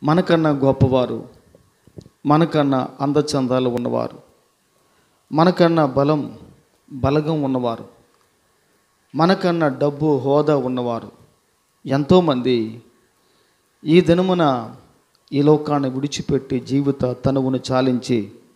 మనకన్నా గొప్పవారు మనకన్నా అందచందాలు ఉన్నవారు మనకన్నా బలం బలగం ఉన్నవారు మనకన్నా డబ్బు హోదా ఉన్నవారు ఎంతోమంది ఈ దినమున ఈ లోకాన్ని విడిచిపెట్టి జీవిత తనువును చాలించి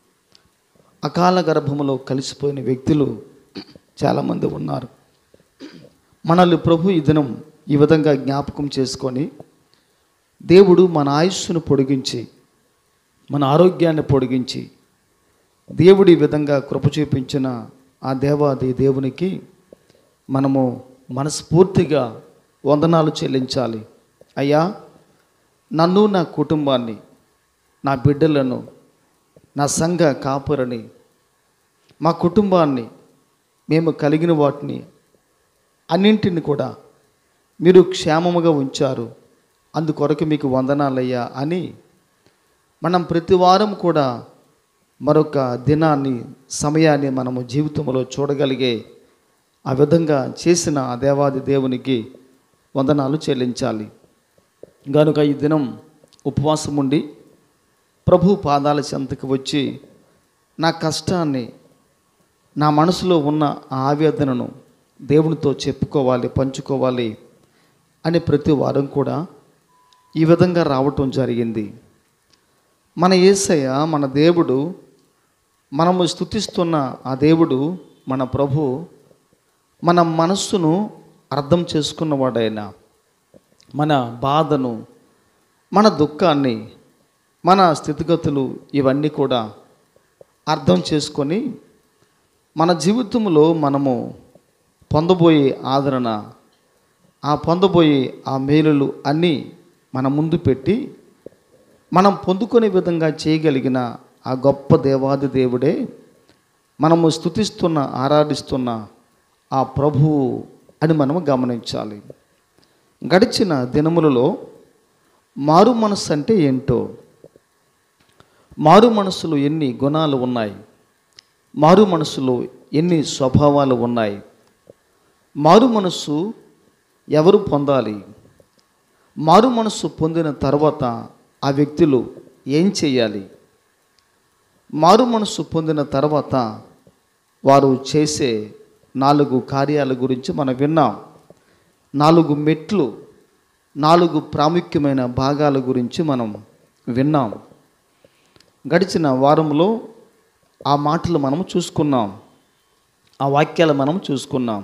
అకాల గర్భములో కలిసిపోయిన వ్యక్తులు చాలామంది ఉన్నారు మనల్ని ప్రభు ఈ దినం ఈ విధంగా జ్ఞాపకం చేసుకొని దేవుడు మన ఆయుస్సును పొడిగించి మన ఆరోగ్యాన్ని పొడిగించి దేవుడి ఈ విధంగా కృప చూపించిన ఆ దేవాది దేవునికి మనము మనస్ఫూర్తిగా వందనాలు చెల్లించాలి అయ్యా నన్ను నా కుటుంబాన్ని నా బిడ్డలను నా సంఘ కాపురని మా కుటుంబాన్ని మేము కలిగిన వాటిని అన్నింటిని కూడా మీరు క్షేమముగా ఉంచారు అందుకొరకు మీకు వందనాలయ్యా అని మనం ప్రతి వారం కూడా మరొక దినాన్ని సమయాన్ని మనము జీవితంలో చూడగలిగే ఆ విధంగా చేసిన ఆ దేవాది దేవునికి వందనాలు చెల్లించాలి కనుక ఈ దినం ఉపవాసం ఉండి ప్రభు పాదాల చెంతకు వచ్చి నా కష్టాన్ని నా మనసులో ఉన్న ఆ ఆవేదనను దేవునితో చెప్పుకోవాలి పంచుకోవాలి అని ప్రతి వారం కూడా ఈ విధంగా రావటం జరిగింది మన యేసయ్య మన దేవుడు మనము స్థుతిస్తున్న ఆ దేవుడు మన ప్రభు మన మనస్సును అర్థం చేసుకున్నవాడైనా మన బాధను మన దుఃఖాన్ని మన స్థితిగతులు ఇవన్నీ కూడా అర్థం చేసుకొని మన జీవితంలో మనము పొందబోయే ఆదరణ ఆ పొందబోయే ఆ మేలులు అన్నీ మన ముందు పెట్టి మనం పొందుకునే విధంగా చేయగలిగిన ఆ గొప్ప దేవాది దేవుడే మనము స్థుతిస్తున్న ఆరాధిస్తున్న ఆ ప్రభువు అని మనము గమనించాలి గడిచిన దినములలో మారు మనస్సు అంటే ఏంటో మారు మనసులో ఎన్ని గుణాలు ఉన్నాయి మారు మనసులో ఎన్ని స్వభావాలు ఉన్నాయి మారు మనస్సు ఎవరు పొందాలి మారు మనస్సు పొందిన తర్వాత ఆ వ్యక్తులు ఏం చేయాలి మారు మనస్సు పొందిన తర్వాత వారు చేసే నాలుగు కార్యాల గురించి మనం విన్నాం నాలుగు మెట్లు నాలుగు ప్రాముఖ్యమైన భాగాల గురించి మనం విన్నాం గడిచిన వారంలో ఆ మాటలు మనం చూసుకున్నాం ఆ వాక్యాలు మనం చూసుకున్నాం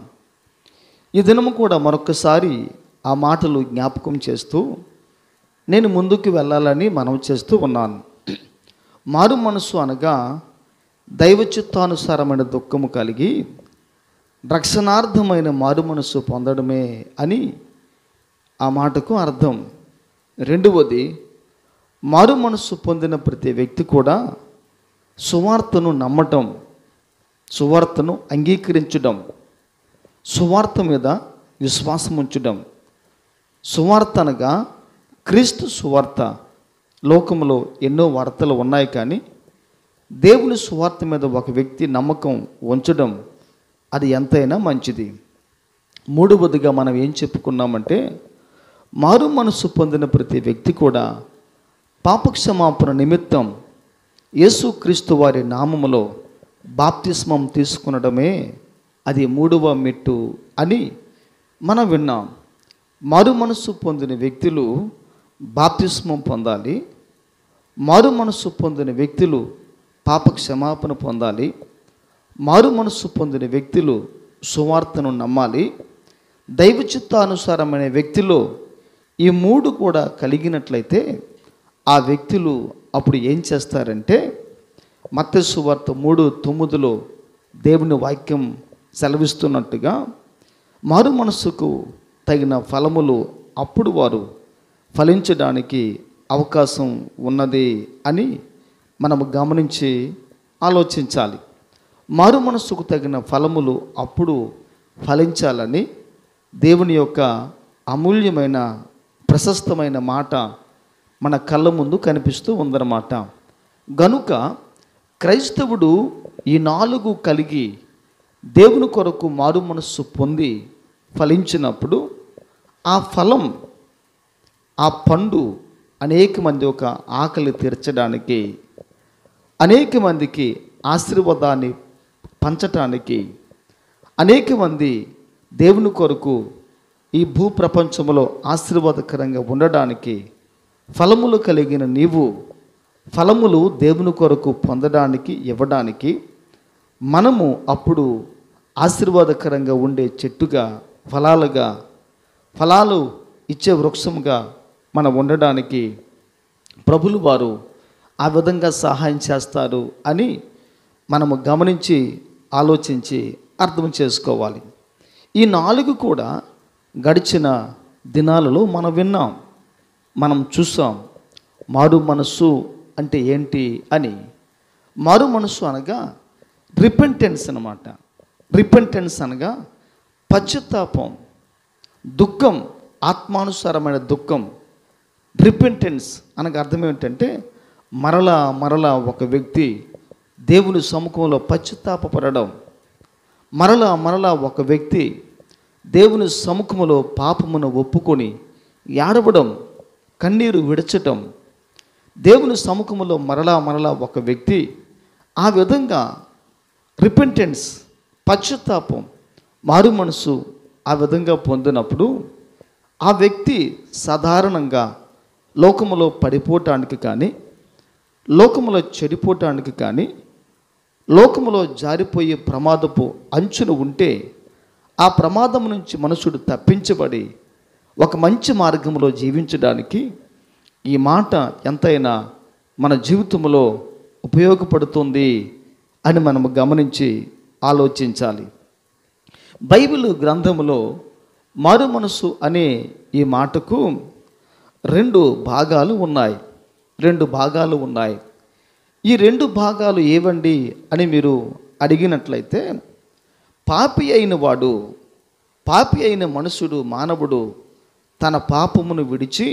ఈ దినము కూడా మరొకసారి ఆ మాటలు జ్ఞాపకం చేస్తూ నేను ముందుకు వెళ్ళాలని మనం చేస్తూ ఉన్నాను మారు మనసు అనగా దైవ చిత్తానుసారమైన దుఃఖము కలిగి రక్షణార్థమైన మారు మనసు పొందడమే అని ఆ మాటకు అర్థం రెండవది మారు మనసు పొందిన ప్రతి వ్యక్తి కూడా సువార్తను నమ్మటం సువార్తను అంగీకరించడం సువార్త మీద విశ్వాసం ఉంచడం సువార్త అనగా క్రీస్తు సువార్త లోకంలో ఎన్నో వార్తలు ఉన్నాయి కానీ దేవుని సువార్త మీద ఒక వ్యక్తి నమ్మకం ఉంచడం అది ఎంతైనా మంచిది మూడవదిగా మనం ఏం చెప్పుకున్నామంటే మారు మనసు పొందిన ప్రతి వ్యక్తి కూడా పాపక్షమాపణ నిమిత్తం యేసుక్రీస్తు వారి నామములో బాప్తిస్మం తీసుకునడమే అది మూడవ మెట్టు అని మనం విన్నాం మారు మనసు పొందిన వ్యక్తులు బాప్తిస్మం పొందాలి మారు మనసు పొందిన వ్యక్తులు పాప క్షమాపణ పొందాలి మారు మనసు పొందిన వ్యక్తులు సువార్తను నమ్మాలి దైవ చిత్తానుసారమైన వ్యక్తిలో ఈ మూడు కూడా కలిగినట్లయితే ఆ వ్యక్తులు అప్పుడు ఏం చేస్తారంటే మత్తసు వార్త మూడు తొమ్మిదిలో దేవుని వాక్యం సెలవిస్తున్నట్టుగా మారు మనస్సుకు తగిన ఫలములు అప్పుడు వారు ఫలించడానికి అవకాశం ఉన్నది అని మనము గమనించి ఆలోచించాలి మారు మనస్సుకు తగిన ఫలములు అప్పుడు ఫలించాలని దేవుని యొక్క అమూల్యమైన ప్రశస్తమైన మాట మన కళ్ళ ముందు కనిపిస్తూ ఉందన్నమాట గనుక క్రైస్తవుడు ఈ నాలుగు కలిగి దేవుని కొరకు మారు మనస్సు పొంది ఫలించినప్పుడు ఆ ఫలం ఆ పండు అనేక మంది ఒక ఆకలి తీర్చడానికి అనేక మందికి ఆశీర్వాదాన్ని పంచటానికి అనేక మంది దేవుని కొరకు ఈ భూ ప్రపంచంలో ఆశీర్వాదకరంగా ఉండడానికి ఫలములు కలిగిన నీవు ఫలములు దేవుని కొరకు పొందడానికి ఇవ్వడానికి మనము అప్పుడు ఆశీర్వాదకరంగా ఉండే చెట్టుగా ఫలాలుగా ఫలాలు ఇచ్చే వృక్షముగా మనం ఉండడానికి ప్రభులు వారు ఆ విధంగా సహాయం చేస్తారు అని మనము గమనించి ఆలోచించి అర్థం చేసుకోవాలి ఈ నాలుగు కూడా గడిచిన దినాలలో మనం విన్నాం మనం చూసాం మారు మనస్సు అంటే ఏంటి అని మారు మనస్సు అనగా రిపెంటెన్స్ అనమాట రిపెంటెన్స్ అనగా పశ్చాత్తాపం దుఃఖం ఆత్మానుసారమైన దుఃఖం రిపెంటెన్స్ అనగా అర్థం ఏమిటంటే మరలా మరలా ఒక వ్యక్తి దేవుని సముఖంలో పశ్చాత్తాపపడడం మరలా మరలా ఒక వ్యక్తి దేవుని సముఖములో పాపమును ఒప్పుకొని ఏడవడం కన్నీరు విడచటం దేవుని సముఖములో మరలా మరలా ఒక వ్యక్తి ఆ విధంగా రిపెంటెన్స్ పశ్చాత్తాపం మారు మనసు ఆ విధంగా పొందినప్పుడు ఆ వ్యక్తి సాధారణంగా లోకములో పడిపోవటానికి కానీ లోకములో చెడిపోవటానికి కానీ లోకములో జారిపోయే ప్రమాదపు అంచున ఉంటే ఆ ప్రమాదం నుంచి మనుషుడు తప్పించబడి ఒక మంచి మార్గంలో జీవించడానికి ఈ మాట ఎంతైనా మన జీవితంలో ఉపయోగపడుతుంది అని మనము గమనించి ఆలోచించాలి బైబిల్ గ్రంథములో మారు మనసు అనే ఈ మాటకు రెండు భాగాలు ఉన్నాయి రెండు భాగాలు ఉన్నాయి ఈ రెండు భాగాలు ఏవండి అని మీరు అడిగినట్లయితే పాపి అయిన వాడు పాపి అయిన మనుషుడు మానవుడు తన పాపమును విడిచి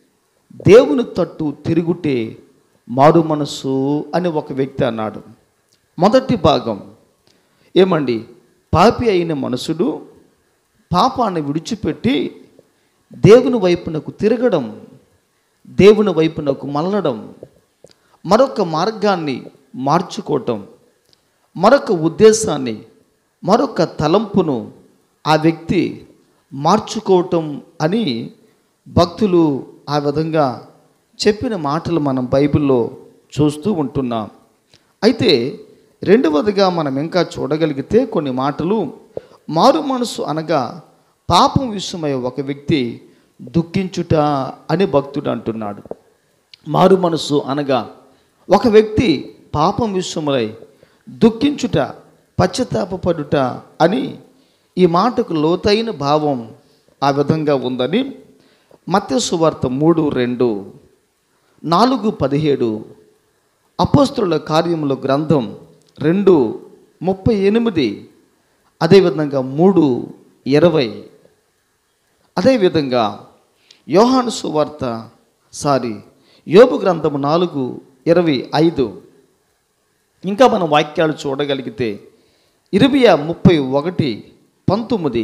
దేవుని తట్టు తిరుగుటే మారు మనసు అని ఒక వ్యక్తి అన్నాడు మొదటి భాగం ఏమండి పాపి అయిన మనుషుడు పాపాన్ని విడిచిపెట్టి దేవుని వైపునకు తిరగడం దేవుని వైపునకు మళ్ళడం మరొక మార్గాన్ని మార్చుకోవటం మరొక ఉద్దేశాన్ని మరొక తలంపును ఆ వ్యక్తి మార్చుకోవటం అని భక్తులు ఆ విధంగా చెప్పిన మాటలు మనం బైబిల్లో చూస్తూ ఉంటున్నాం అయితే రెండవదిగా మనం ఇంకా చూడగలిగితే కొన్ని మాటలు మారు మనసు అనగా పాపం విషయమై ఒక వ్యక్తి దుఃఖించుట అని భక్తుడు అంటున్నాడు మారు మనసు అనగా ఒక వ్యక్తి పాపం విషయములై దుఃఖించుట పశ్చాత్తాపడుట అని ఈ మాటకు లోతైన భావం ఆ విధంగా ఉందని మత్స్సు వార్త మూడు రెండు నాలుగు పదిహేడు అపోస్తుల కార్యముల గ్రంథం రెండు ముప్పై ఎనిమిది అదేవిధంగా మూడు ఇరవై అదేవిధంగా యోహాను సువార్త సారీ యోబు గ్రంథము నాలుగు ఇరవై ఐదు ఇంకా మనం వాక్యాలు చూడగలిగితే ఇరవై ముప్పై ఒకటి పంతొమ్మిది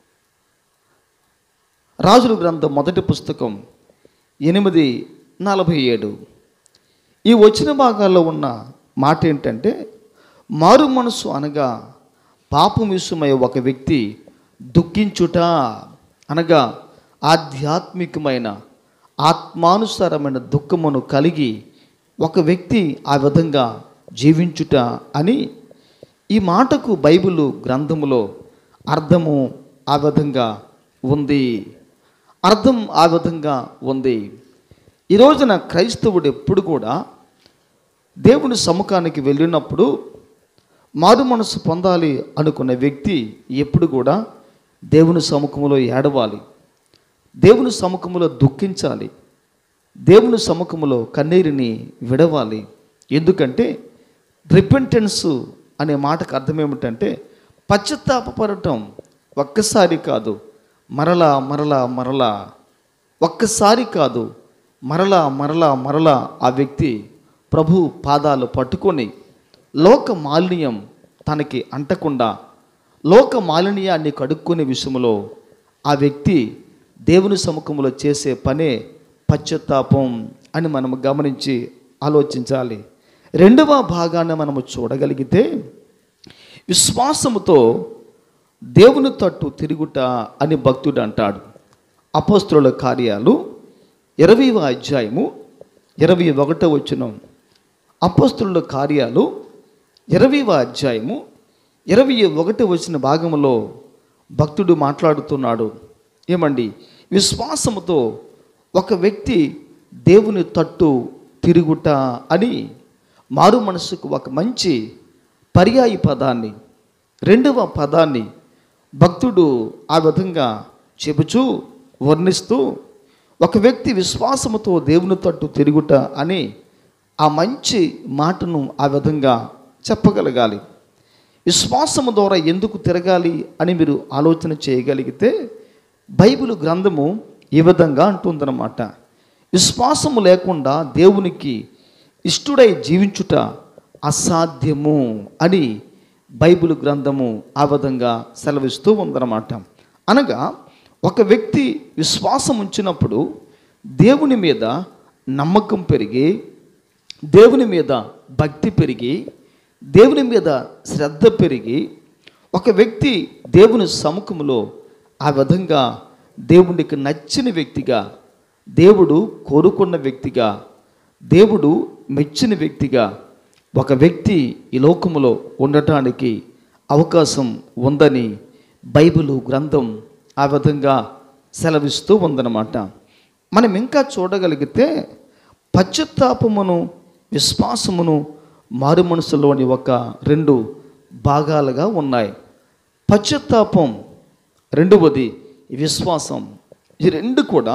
రాజుల గ్రంథం మొదటి పుస్తకం ఎనిమిది నలభై ఏడు ఈ వచ్చిన భాగాల్లో ఉన్న మాట ఏంటంటే మారు మనసు అనగా పాపం విషయమై ఒక వ్యక్తి దుఃఖించుట అనగా ఆధ్యాత్మికమైన ఆత్మానుసారమైన దుఃఖమును కలిగి ఒక వ్యక్తి ఆ విధంగా జీవించుట అని ఈ మాటకు బైబిల్ గ్రంథములో అర్థము ఆ విధంగా ఉంది అర్థం ఆ విధంగా ఉంది ఈ రోజున క్రైస్తవుడు ఎప్పుడు కూడా దేవుని సముఖానికి వెళ్ళినప్పుడు మారు మనసు పొందాలి అనుకున్న వ్యక్తి ఎప్పుడు కూడా దేవుని సముఖంలో ఏడవాలి దేవుని సముఖంలో దుఃఖించాలి దేవుని సముఖంలో కన్నీరుని విడవాలి ఎందుకంటే రిపెంటెన్స్ అనే మాటకు అర్థం ఏమిటంటే పశ్చాత్తాపడటం ఒక్కసారి కాదు మరలా మరలా మరలా ఒక్కసారి కాదు మరలా మరలా మరలా ఆ వ్యక్తి ప్రభు పాదాలు పట్టుకొని లోక మాలిన్యం తనకి అంటకుండా లోక మాలిన్యాన్ని కడుక్కునే విషయంలో ఆ వ్యక్తి దేవుని సముఖంలో చేసే పనే పశ్చాత్తాపం అని మనం గమనించి ఆలోచించాలి రెండవ భాగాన్ని మనము చూడగలిగితే విశ్వాసముతో దేవుని తట్టు తిరుగుట అని భక్తుడు అంటాడు అపోస్తుల కార్యాలు ఇరవైవ అధ్యాయము ఇరవై ఒకటో వచనం అపోస్తుల కార్యాలు ఇరవైవ అధ్యాయము ఇరవై ఒకటి వచ్చిన భాగంలో భక్తుడు మాట్లాడుతున్నాడు ఏమండి విశ్వాసముతో ఒక వ్యక్తి దేవుని తట్టు తిరుగుట అని మారు మనసుకు ఒక మంచి పర్యాయ పదాన్ని రెండవ పదాన్ని భక్తుడు ఆ విధంగా చెబుచూ వర్ణిస్తూ ఒక వ్యక్తి విశ్వాసముతో దేవుని తట్టు తిరుగుట అని ఆ మంచి మాటను ఆ విధంగా చెప్పగలగాలి విశ్వాసము ద్వారా ఎందుకు తిరగాలి అని మీరు ఆలోచన చేయగలిగితే బైబిల్ గ్రంథము ఈ విధంగా అంటుందన్నమాట విశ్వాసము లేకుండా దేవునికి ఇష్టుడై జీవించుట అసాధ్యము అని బైబిల్ గ్రంథము ఆ విధంగా సెలవిస్తూ ఉందన్నమాట అనగా ఒక వ్యక్తి విశ్వాసం ఉంచినప్పుడు దేవుని మీద నమ్మకం పెరిగి దేవుని మీద భక్తి పెరిగి దేవుని మీద శ్రద్ధ పెరిగి ఒక వ్యక్తి దేవుని సముఖంలో ఆ విధంగా దేవునికి నచ్చిన వ్యక్తిగా దేవుడు కోరుకున్న వ్యక్తిగా దేవుడు మెచ్చిన వ్యక్తిగా ఒక వ్యక్తి ఈ లోకములో ఉండటానికి అవకాశం ఉందని బైబిలు గ్రంథం ఆ విధంగా సెలవిస్తూ ఉందన్నమాట మనం ఇంకా చూడగలిగితే పశ్చాత్తాపమును విశ్వాసమును మారు మనసులోని ఒక రెండు భాగాలుగా ఉన్నాయి పశ్చాత్తాపం రెండవది విశ్వాసం ఈ రెండు కూడా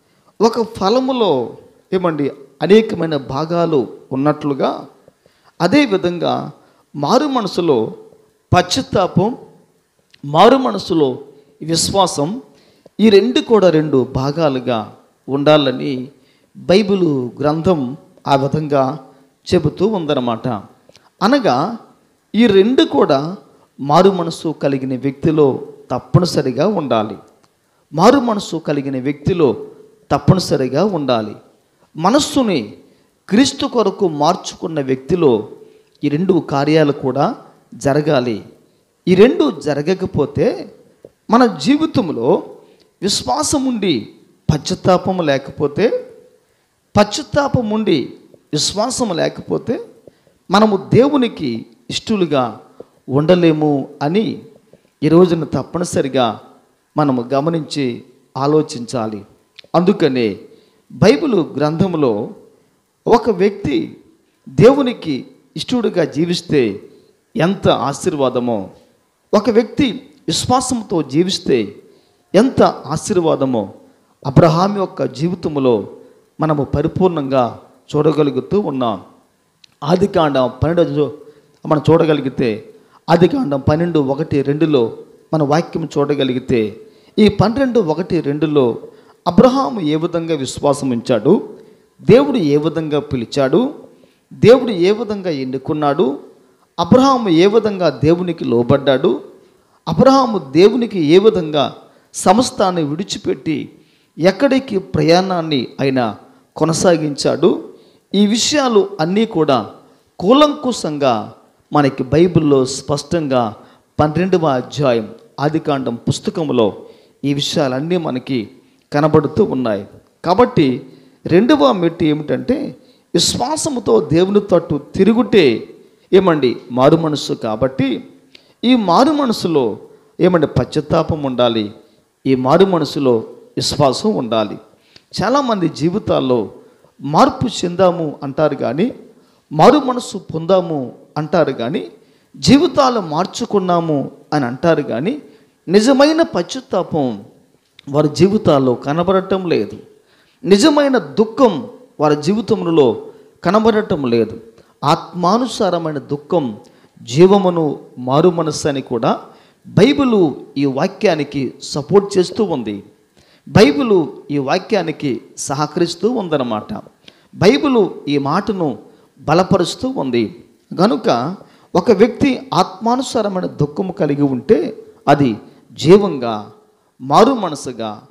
ఒక ఫలములో ఏమండి అనేకమైన భాగాలు ఉన్నట్లుగా అదేవిధంగా మారు మనసులో పశ్చాత్తాపం మారు మనసులో విశ్వాసం ఈ రెండు కూడా రెండు భాగాలుగా ఉండాలని బైబిలు గ్రంథం ఆ విధంగా చెబుతూ ఉందన్నమాట అనగా ఈ రెండు కూడా మారు మనసు కలిగిన వ్యక్తిలో తప్పనిసరిగా ఉండాలి మారు మనసు కలిగిన వ్యక్తిలో తప్పనిసరిగా ఉండాలి మనస్సుని క్రీస్తు కొరకు మార్చుకున్న వ్యక్తిలో ఈ రెండు కార్యాలు కూడా జరగాలి ఈ రెండు జరగకపోతే మన జీవితంలో విశ్వాసం ఉండి పశ్చాత్తాపం లేకపోతే పశ్చాత్తాపం ఉండి విశ్వాసం లేకపోతే మనము దేవునికి ఇష్టలుగా ఉండలేము అని ఈ రోజున తప్పనిసరిగా మనము గమనించి ఆలోచించాలి అందుకనే బైబిల్ గ్రంథంలో ఒక వ్యక్తి దేవునికి ఇష్టడుగా జీవిస్తే ఎంత ఆశీర్వాదమో ఒక వ్యక్తి విశ్వాసంతో జీవిస్తే ఎంత ఆశీర్వాదమో అబ్రహాం యొక్క జీవితంలో మనము పరిపూర్ణంగా చూడగలుగుతూ ఉన్నాం ఆదికాండం పన్నెండు మనం చూడగలిగితే ఆదికాండం పన్నెండు ఒకటి రెండులో మన వాక్యం చూడగలిగితే ఈ పన్నెండు ఒకటి రెండులో అబ్రహాము ఏ విధంగా విశ్వాసం ఉంచాడు దేవుడు ఏ విధంగా పిలిచాడు దేవుడు ఏ విధంగా ఎన్నుకున్నాడు అబ్రహాము ఏ విధంగా దేవునికి లోబడ్డాడు అబ్రహాము దేవునికి ఏ విధంగా సమస్తాన్ని విడిచిపెట్టి ఎక్కడికి ప్రయాణాన్ని ఆయన కొనసాగించాడు ఈ విషయాలు అన్నీ కూడా కూలంకుశంగా మనకి బైబిల్లో స్పష్టంగా పన్నెండవ అధ్యాయం ఆదికాండం పుస్తకంలో ఈ విషయాలన్నీ మనకి కనబడుతూ ఉన్నాయి కాబట్టి రెండవ మెట్టు ఏమిటంటే విశ్వాసముతో దేవుని తట్టు తిరుగుటే ఏమండి మారు మనసు కాబట్టి ఈ మారు మనసులో ఏమండి పశ్చాత్తాపం ఉండాలి ఈ మారు మనసులో విశ్వాసం ఉండాలి చాలామంది జీవితాల్లో మార్పు చెందాము అంటారు కానీ మారు మనసు పొందాము అంటారు కానీ జీవితాలు మార్చుకున్నాము అని అంటారు కానీ నిజమైన పశ్చాత్తాపం వారి జీవితాల్లో కనబడటం లేదు నిజమైన దుఃఖం వారి జీవితంలో కనబడటం లేదు ఆత్మానుసారమైన దుఃఖం జీవమును మారు మనస్సు అని కూడా బైబిలు ఈ వాక్యానికి సపోర్ట్ చేస్తూ ఉంది బైబిలు ఈ వాక్యానికి సహకరిస్తూ ఉందన్నమాట బైబిలు ఈ మాటను బలపరుస్తూ ఉంది కనుక ఒక వ్యక్తి ఆత్మానుసారమైన దుఃఖము కలిగి ఉంటే అది జీవంగా మారు మనసుగా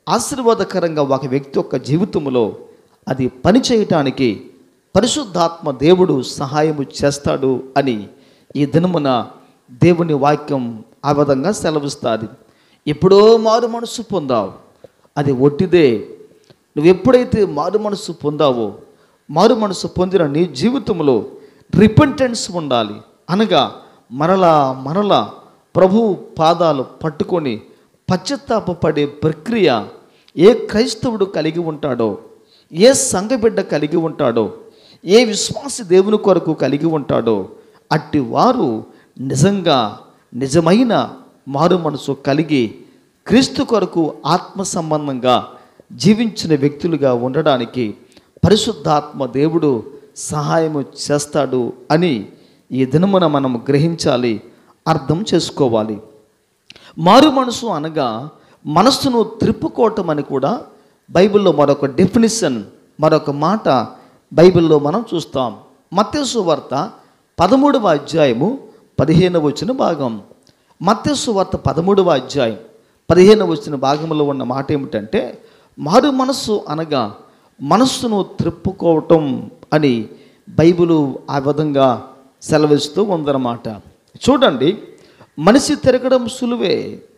ఆశీర్వాదకరంగా ఒక వ్యక్తి యొక్క జీవితంలో అది పని చేయటానికి పరిశుద్ధాత్మ దేవుడు సహాయము చేస్తాడు అని ఈ దినమున దేవుని వాక్యం ఆ విధంగా సెలవిస్తుంది ఎప్పుడో మారు మనసు పొందావు అది ఒట్టిదే నువ్వు ఎప్పుడైతే మారు మనసు పొందావో మారు మనసు పొందిన నీ జీవితంలో రిపెంటెన్స్ ఉండాలి అనగా మరలా మరలా ప్రభు పాదాలు పట్టుకొని పశ్చాత్తాపపడే ప్రక్రియ ఏ క్రైస్తవుడు కలిగి ఉంటాడో ఏ సంఘబిడ్డ కలిగి ఉంటాడో ఏ విశ్వాసి దేవుని కొరకు కలిగి ఉంటాడో అట్టి వారు నిజంగా నిజమైన మారు మనసు కలిగి క్రీస్తు కొరకు ఆత్మ సంబంధంగా జీవించిన వ్యక్తులుగా ఉండడానికి పరిశుద్ధాత్మ దేవుడు సహాయము చేస్తాడు అని ఈ దినమున మనం గ్రహించాలి అర్థం చేసుకోవాలి మారు మనసు అనగా మనస్సును త్రిప్పుకోవటం అని కూడా బైబిల్లో మరొక డెఫినిషన్ మరొక మాట బైబిల్లో మనం చూస్తాం మత్స్సు వార్త పదమూడవ అధ్యాయము పదిహేనవ వచ్చిన భాగం మత్స్సు వార్త పదమూడవ అధ్యాయం పదిహేనవ వచ్చిన భాగంలో ఉన్న మాట ఏమిటంటే మారు మనస్సు అనగా మనస్సును త్రిప్పుకోవటం అని బైబిలు ఆ విధంగా సెలవిస్తూ ఉందన్నమాట చూడండి మనిషి తిరగడం సులువే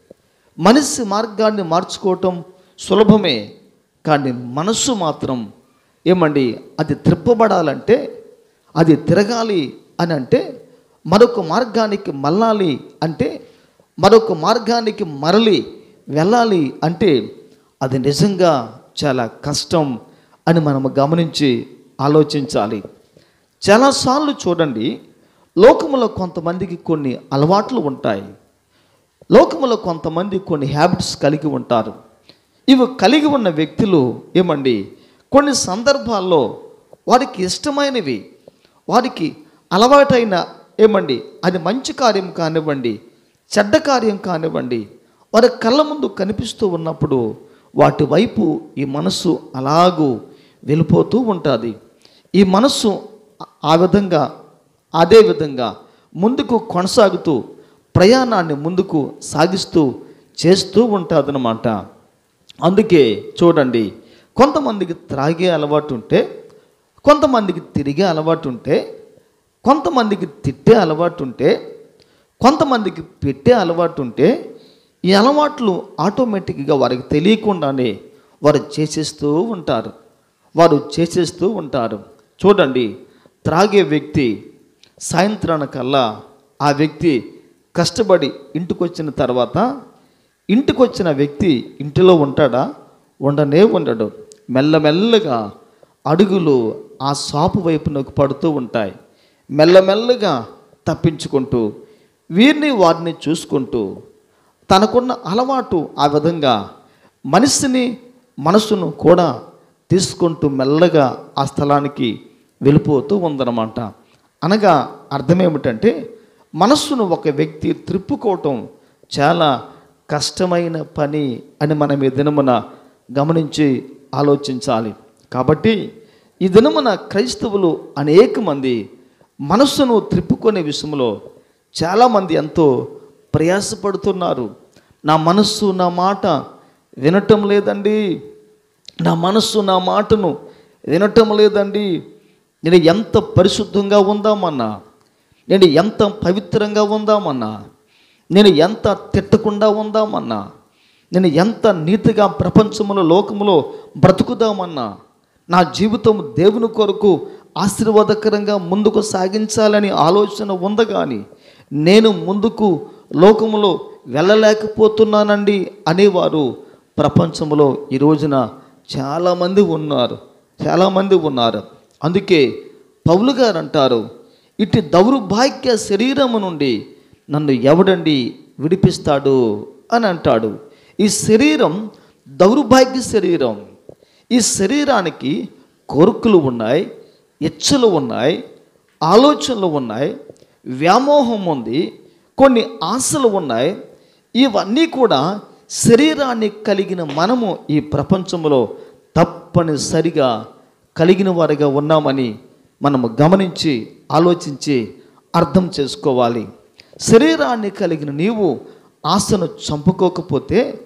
మనిషి మార్గాన్ని మార్చుకోవటం సులభమే కానీ మనస్సు మాత్రం ఏమండి అది త్రిప్పబడాలంటే అది తిరగాలి అని అంటే మరొక మార్గానికి మళ్ళాలి అంటే మరొక మార్గానికి మరలి వెళ్ళాలి అంటే అది నిజంగా చాలా కష్టం అని మనం గమనించి ఆలోచించాలి చాలాసార్లు చూడండి లోకములో కొంతమందికి కొన్ని అలవాట్లు ఉంటాయి లోకములో కొంతమంది కొన్ని హ్యాబిట్స్ కలిగి ఉంటారు ఇవి కలిగి ఉన్న వ్యక్తులు ఏమండి కొన్ని సందర్భాల్లో వారికి ఇష్టమైనవి వారికి అలవాటైన ఏమండి అది మంచి కార్యం కానివ్వండి చెడ్డ కార్యం కానివ్వండి వారి కళ్ళ ముందు కనిపిస్తూ ఉన్నప్పుడు వాటి వైపు ఈ మనస్సు అలాగూ వెళ్ళిపోతూ ఉంటుంది ఈ మనస్సు ఆ విధంగా అదే విధంగా ముందుకు కొనసాగుతూ ప్రయాణాన్ని ముందుకు సాగిస్తూ చేస్తూ ఉంటుందన్నమాట అందుకే చూడండి కొంతమందికి త్రాగే అలవాటు ఉంటే కొంతమందికి తిరిగే అలవాటు ఉంటే కొంతమందికి తిట్టే అలవాటు ఉంటే కొంతమందికి పెట్టే అలవాటు ఉంటే ఈ అలవాట్లు ఆటోమేటిక్గా వారికి తెలియకుండానే వారు చేసేస్తూ ఉంటారు వారు చేసేస్తూ ఉంటారు చూడండి త్రాగే వ్యక్తి సాయంత్రానికల్లా ఆ వ్యక్తి కష్టపడి ఇంటికి వచ్చిన తర్వాత ఇంటికి వచ్చిన వ్యక్తి ఇంటిలో ఉంటాడా ఉండనే ఉండడు మెల్లమెల్లగా అడుగులు ఆ షాపు వైపునకు పడుతూ ఉంటాయి మెల్లమెల్లగా తప్పించుకుంటూ వీరిని వారిని చూసుకుంటూ తనకున్న అలవాటు ఆ విధంగా మనిషిని మనసును కూడా తీసుకుంటూ మెల్లగా ఆ స్థలానికి వెళ్ళిపోతూ ఉందన్నమాట అనగా అర్థమేమిటంటే మనస్సును ఒక వ్యక్తి త్రిప్పుకోవటం చాలా కష్టమైన పని అని మనం ఈ దినమున గమనించి ఆలోచించాలి కాబట్టి ఈ దినమున క్రైస్తవులు అనేక మంది మనస్సును త్రిప్పుకునే విషయంలో చాలామంది ఎంతో ప్రయాసపడుతున్నారు నా మనస్సు నా మాట వినటం లేదండి నా మనస్సు నా మాటను వినటం లేదండి నేను ఎంత పరిశుద్ధంగా ఉందామన్నా నేను ఎంత పవిత్రంగా ఉందామన్నా నేను ఎంత తిట్టకుండా ఉందామన్నా నేను ఎంత నీతిగా ప్రపంచంలో లోకములో బ్రతుకుదామన్నా నా జీవితం దేవుని కొరకు ఆశీర్వాదకరంగా ముందుకు సాగించాలని ఆలోచన ఉంది కానీ నేను ముందుకు లోకములో వెళ్ళలేకపోతున్నానండి అనేవారు ప్రపంచంలో ఈ రోజున చాలామంది ఉన్నారు చాలామంది ఉన్నారు అందుకే పౌలు గారు అంటారు ఇటు దౌర్భాగ్య శరీరము నుండి నన్ను ఎవడండి విడిపిస్తాడు అని అంటాడు ఈ శరీరం దౌర్భాగ్య శరీరం ఈ శరీరానికి కోరికలు ఉన్నాయి ఇచ్చలు ఉన్నాయి ఆలోచనలు ఉన్నాయి వ్యామోహం ఉంది కొన్ని ఆశలు ఉన్నాయి ఇవన్నీ కూడా శరీరాన్ని కలిగిన మనము ఈ ప్రపంచంలో తప్పనిసరిగా కలిగిన వారిగా ఉన్నామని మనము గమనించి ఆలోచించి అర్థం చేసుకోవాలి శరీరాన్ని కలిగిన నీవు ఆశను చంపుకోకపోతే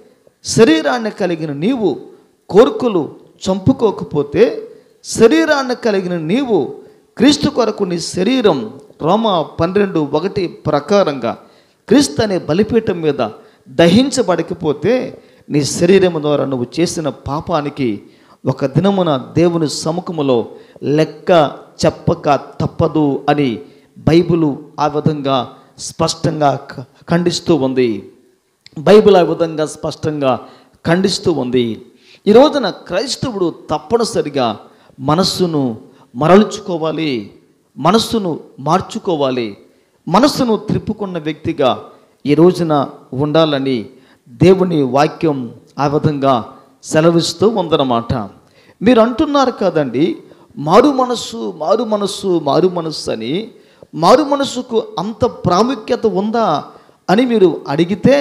శరీరాన్ని కలిగిన నీవు కోరికలు చంపుకోకపోతే శరీరాన్ని కలిగిన నీవు క్రీస్తు కొరకు నీ శరీరం రోమ పన్నెండు ఒకటి ప్రకారంగా క్రీస్తు అనే బలిపీఠం మీద దహించబడకపోతే నీ శరీరం ద్వారా నువ్వు చేసిన పాపానికి ఒక దినమున దేవుని సముఖములో లెక్క చెప్పక తప్పదు అని బైబిలు ఆ విధంగా స్పష్టంగా ఖ- ఖండిస్తూ ఉంది బైబిల్ ఆ విధంగా స్పష్టంగా ఖండిస్తూ ఉంది ఈ రోజున క్రైస్తవుడు తప్పనిసరిగా మనస్సును మరల్చుకోవాలి మనస్సును మార్చుకోవాలి మనస్సును త్రిప్పుకున్న వ్యక్తిగా ఈ రోజున ఉండాలని దేవుని వాక్యం ఆ విధంగా సెలవిస్తూ ఉందన్నమాట మీరు అంటున్నారు కదండి మారు మనస్సు మారు మనస్సు మారు మనస్సు అని మారు మనస్సుకు అంత ప్రాముఖ్యత ఉందా అని మీరు అడిగితే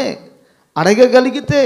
అడగగలిగితే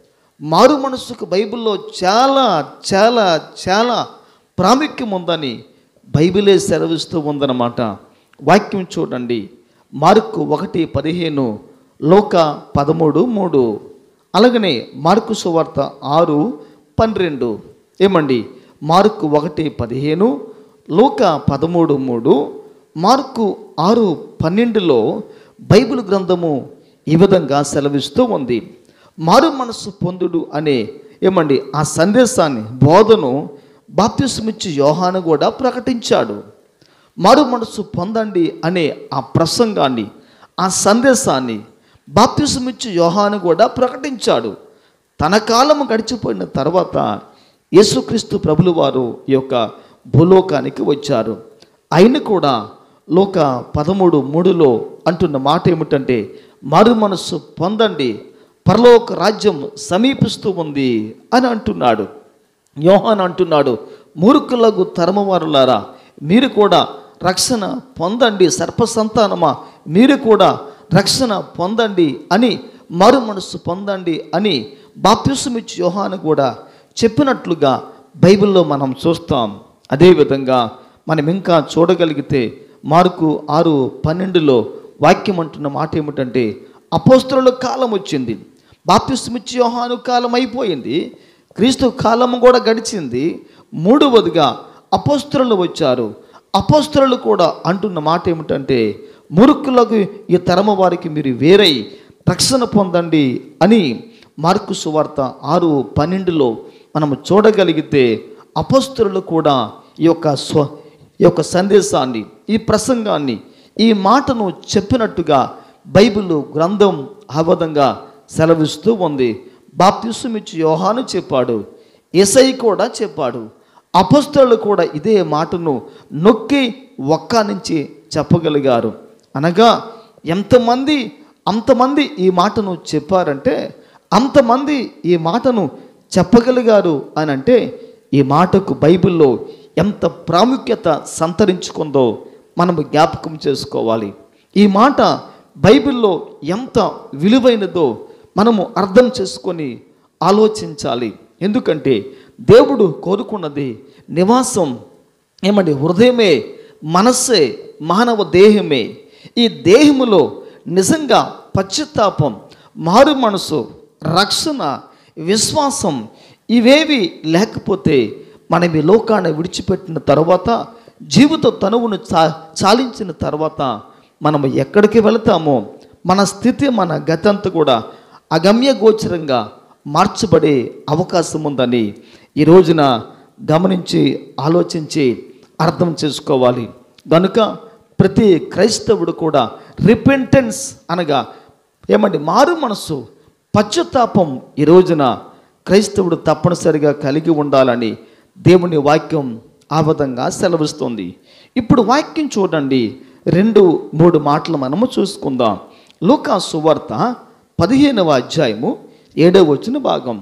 మారు మనస్సుకు బైబిల్లో చాలా చాలా చాలా ప్రాముఖ్యం ఉందని బైబిలే సెలవిస్తూ ఉందన్నమాట వాక్యం చూడండి మార్కు ఒకటి పదిహేను లోక పదమూడు మూడు అలాగనే మార్కు సువార్త ఆరు పన్నెండు ఏమండి మార్కు ఒకటి పదిహేను లోక పదమూడు మూడు మార్కు ఆరు పన్నెండులో బైబిల్ గ్రంథము ఈ విధంగా సెలవిస్తూ ఉంది మారు మనస్సు పొందుడు అనే ఏమండి ఆ సందేశాన్ని బోధను బాప్తిస్మిచ్చి యోహాను కూడా ప్రకటించాడు మారు మనస్సు పొందండి అనే ఆ ప్రసంగాన్ని ఆ సందేశాన్ని బాప్తిస్మిచ్చి యోహాను కూడా ప్రకటించాడు తన కాలం గడిచిపోయిన తర్వాత యేసుక్రీస్తు ప్రభులు వారు ఈ యొక్క భూలోకానికి వచ్చారు ఆయన కూడా లోక పదమూడు మూడులో అంటున్న మాట ఏమిటంటే మారు మనస్సు పొందండి పరలోక రాజ్యం సమీపిస్తూ ఉంది అని అంటున్నాడు యోహాన్ అంటున్నాడు మూర్ఖులకు తరమవారులారా మీరు కూడా రక్షణ పొందండి సర్ప సంతానమా మీరు కూడా రక్షణ పొందండి అని మరు మనస్సు పొందండి అని బాప్తిసమిచ్చి యోహాను కూడా చెప్పినట్లుగా బైబిల్లో మనం చూస్తాం అదేవిధంగా మనం ఇంకా చూడగలిగితే మార్కు ఆరు పన్నెండులో వాక్యం అంటున్న మాట ఏమిటంటే అపోస్తుల కాలం వచ్చింది బాప్తిస్మిచ్చి యోహాను కాలం అయిపోయింది క్రీస్తు కాలం కూడా గడిచింది మూడవదిగా అపోస్తులు వచ్చారు అపోస్తులు కూడా అంటున్న మాట ఏమిటంటే మురుకులకు ఈ తరమ వారికి మీరు వేరై రక్షణ పొందండి అని మార్కు సువార్త ఆరు పన్నెండులో మనము చూడగలిగితే అపోస్తులు కూడా ఈ యొక్క స్వ ఈ యొక్క సందేశాన్ని ఈ ప్రసంగాన్ని ఈ మాటను చెప్పినట్టుగా బైబిల్ గ్రంథం ఆ విధంగా సెలవిస్తూ ఉంది బాప్తిసమిచ్చి యోహాను చెప్పాడు ఎసై కూడా చెప్పాడు అపస్తులు కూడా ఇదే మాటను నొక్కి ఒక్క నుంచి చెప్పగలిగారు అనగా ఎంతమంది అంతమంది ఈ మాటను చెప్పారంటే అంతమంది ఈ మాటను చెప్పగలిగారు అని అంటే ఈ మాటకు బైబిల్లో ఎంత ప్రాముఖ్యత సంతరించుకుందో మనము జ్ఞాపకం చేసుకోవాలి ఈ మాట బైబిల్లో ఎంత విలువైనదో మనము అర్థం చేసుకొని ఆలోచించాలి ఎందుకంటే దేవుడు కోరుకున్నది నివాసం ఏమండి హృదయమే మనస్సే మానవ దేహమే ఈ దేహములో నిజంగా పశ్చాత్తాపం మారు మనసు రక్షణ విశ్వాసం ఇవేవి లేకపోతే మనం ఈ లోకాన్ని విడిచిపెట్టిన తర్వాత జీవిత తనువును చా చాలించిన తర్వాత మనం ఎక్కడికి వెళతామో మన స్థితి మన గతంతా కూడా అగమ్య గోచరంగా మార్చబడే అవకాశం ఉందని ఈ రోజున గమనించి ఆలోచించి అర్థం చేసుకోవాలి కనుక ప్రతి క్రైస్తవుడు కూడా రిపెంటెన్స్ అనగా ఏమండి మారు మనసు పశ్చాత్తాపం ఈ రోజున క్రైస్తవుడు తప్పనిసరిగా కలిగి ఉండాలని దేవుని వాక్యం ఆ విధంగా సెలవిస్తుంది ఇప్పుడు వాక్యం చూడండి రెండు మూడు మాటలు మనము చూసుకుందాం లూకా సువార్త పదిహేనవ అధ్యాయము ఏడవ వచ్చిన భాగం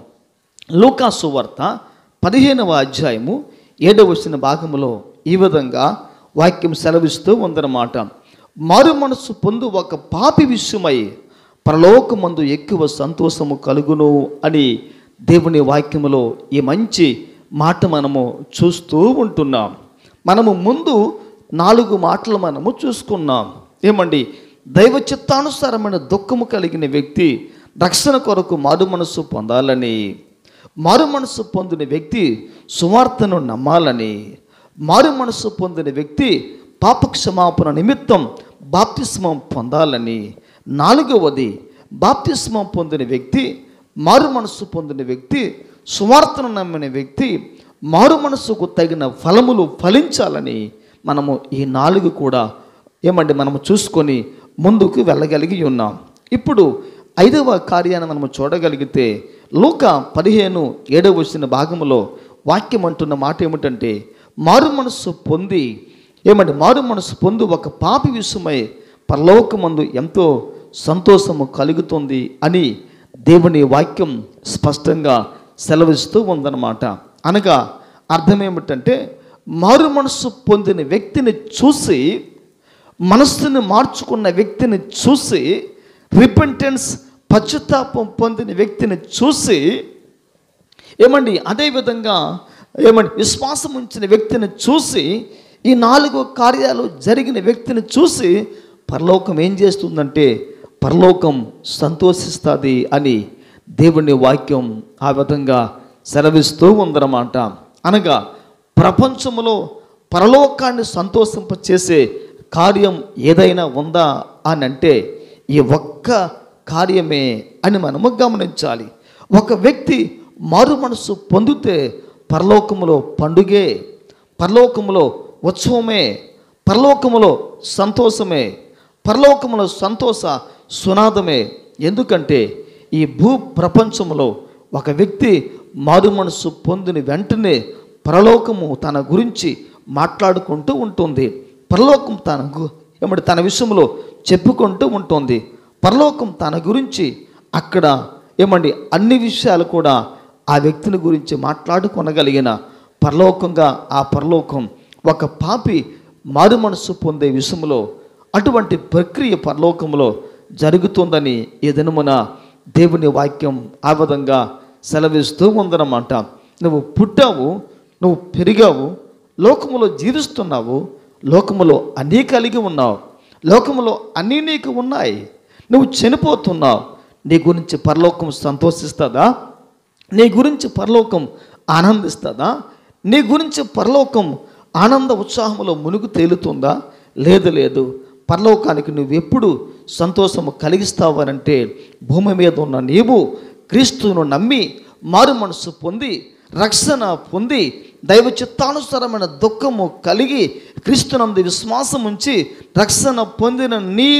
లూకా సువార్త పదిహేనవ అధ్యాయము ఏడవ వచ్చిన భాగములో ఈ విధంగా వాక్యం సెలవిస్తూ ఉందన్నమాట మారు మనసు పొందు ఒక పాపి విషయమై పరలోకమందు ఎక్కువ సంతోషము కలుగును అని దేవుని వాక్యములో ఈ మంచి మాట మనము చూస్తూ ఉంటున్నాం మనము ముందు నాలుగు మాటలు మనము చూసుకున్నాం ఏమండి దైవ చిత్తానుసారమైన దుఃఖము కలిగిన వ్యక్తి రక్షణ కొరకు మారు మనస్సు పొందాలని మారు మనస్సు పొందిన వ్యక్తి సువార్తను నమ్మాలని మారు మనస్సు పొందిన వ్యక్తి పాపక్షమాపణ నిమిత్తం బాప్తిస్మం పొందాలని నాలుగవది బాప్తిస్మం పొందిన వ్యక్తి మారు మనస్సు పొందిన వ్యక్తి సువార్తను నమ్మిన వ్యక్తి మారు మనస్సుకు తగిన ఫలములు ఫలించాలని మనము ఈ నాలుగు కూడా ఏమండి మనము చూసుకొని ముందుకు వెళ్ళగలిగి ఉన్నాం ఇప్పుడు ఐదవ కార్యాన్ని మనము చూడగలిగితే లూక పదిహేను ఏడవ వచ్చిన భాగంలో వాక్యం అంటున్న మాట ఏమిటంటే మారు మనస్సు పొంది ఏమండి మారు మనస్సు పొంది ఒక పాపి విషయమై పరలోకమందు ఎంతో సంతోషము కలుగుతుంది అని దేవుని వాక్యం స్పష్టంగా సెలవిస్తూ ఉందన్నమాట అనగా అర్థం ఏమిటంటే మారు మనస్సు పొందిన వ్యక్తిని చూసి మనస్సుని మార్చుకున్న వ్యక్తిని చూసి రిపెంటెన్స్ పశ్చాత్తాపం పొందిన వ్యక్తిని చూసి ఏమండి అదేవిధంగా ఏమండి విశ్వాసం ఉంచిన వ్యక్తిని చూసి ఈ నాలుగు కార్యాలు జరిగిన వ్యక్తిని చూసి పరలోకం ఏం చేస్తుందంటే పరలోకం సంతోషిస్తుంది అని దేవుని వాక్యం ఆ విధంగా సెలవిస్తూ ఉందన్నమాట అనగా ప్రపంచంలో పరలోకాన్ని సంతోషింపచేసే కార్యం ఏదైనా ఉందా అని అంటే ఈ ఒక్క కార్యమే అని మనము గమనించాలి ఒక వ్యక్తి మారు మనసు పొందితే పరలోకములో పండుగే పరలోకములో ఉత్సవమే పరలోకములో సంతోషమే పరలోకములో సంతోష సునాదమే ఎందుకంటే ఈ భూ ప్రపంచంలో ఒక వ్యక్తి మారు మనసు పొందిన వెంటనే పరలోకము తన గురించి మాట్లాడుకుంటూ ఉంటుంది పరలోకం తన గు- ఏమంటే తన విషయంలో చెప్పుకుంటూ ఉంటుంది పరలోకం తన గురించి అక్కడ ఏమండి అన్ని విషయాలు కూడా ఆ వ్యక్తిని గురించి మాట్లాడుకొనగలిగిన పరలోకంగా ఆ పరలోకం ఒక పాపి మారు మనసు పొందే విషయంలో అటువంటి ప్రక్రియ పరలోకంలో జరుగుతుందని ఈ దినమున దేవుని వాక్యం ఆ విధంగా సెలవిస్తూ ఉందన్నమాట నువ్వు పుట్టావు నువ్వు పెరిగావు లోకములో జీవిస్తున్నావు లోకములో అన్నీ కలిగి ఉన్నావు లోకములో అన్నీ నీకు ఉన్నాయి నువ్వు చనిపోతున్నావు నీ గురించి పరలోకం సంతోషిస్తుందా నీ గురించి పరలోకం ఆనందిస్తుందా నీ గురించి పరలోకం ఆనంద ఉత్సాహములో మునుగు తేలుతుందా లేదు లేదు పరలోకానికి నువ్వు ఎప్పుడు సంతోషము కలిగిస్తావనంటే భూమి మీద ఉన్న నీవు క్రీస్తును నమ్మి మారు మనసు పొంది రక్షణ పొంది దైవ చిత్తానుసారమైన దుఃఖము కలిగి క్రీస్తునందు విశ్వాసం ఉంచి రక్షణ పొందిన నీ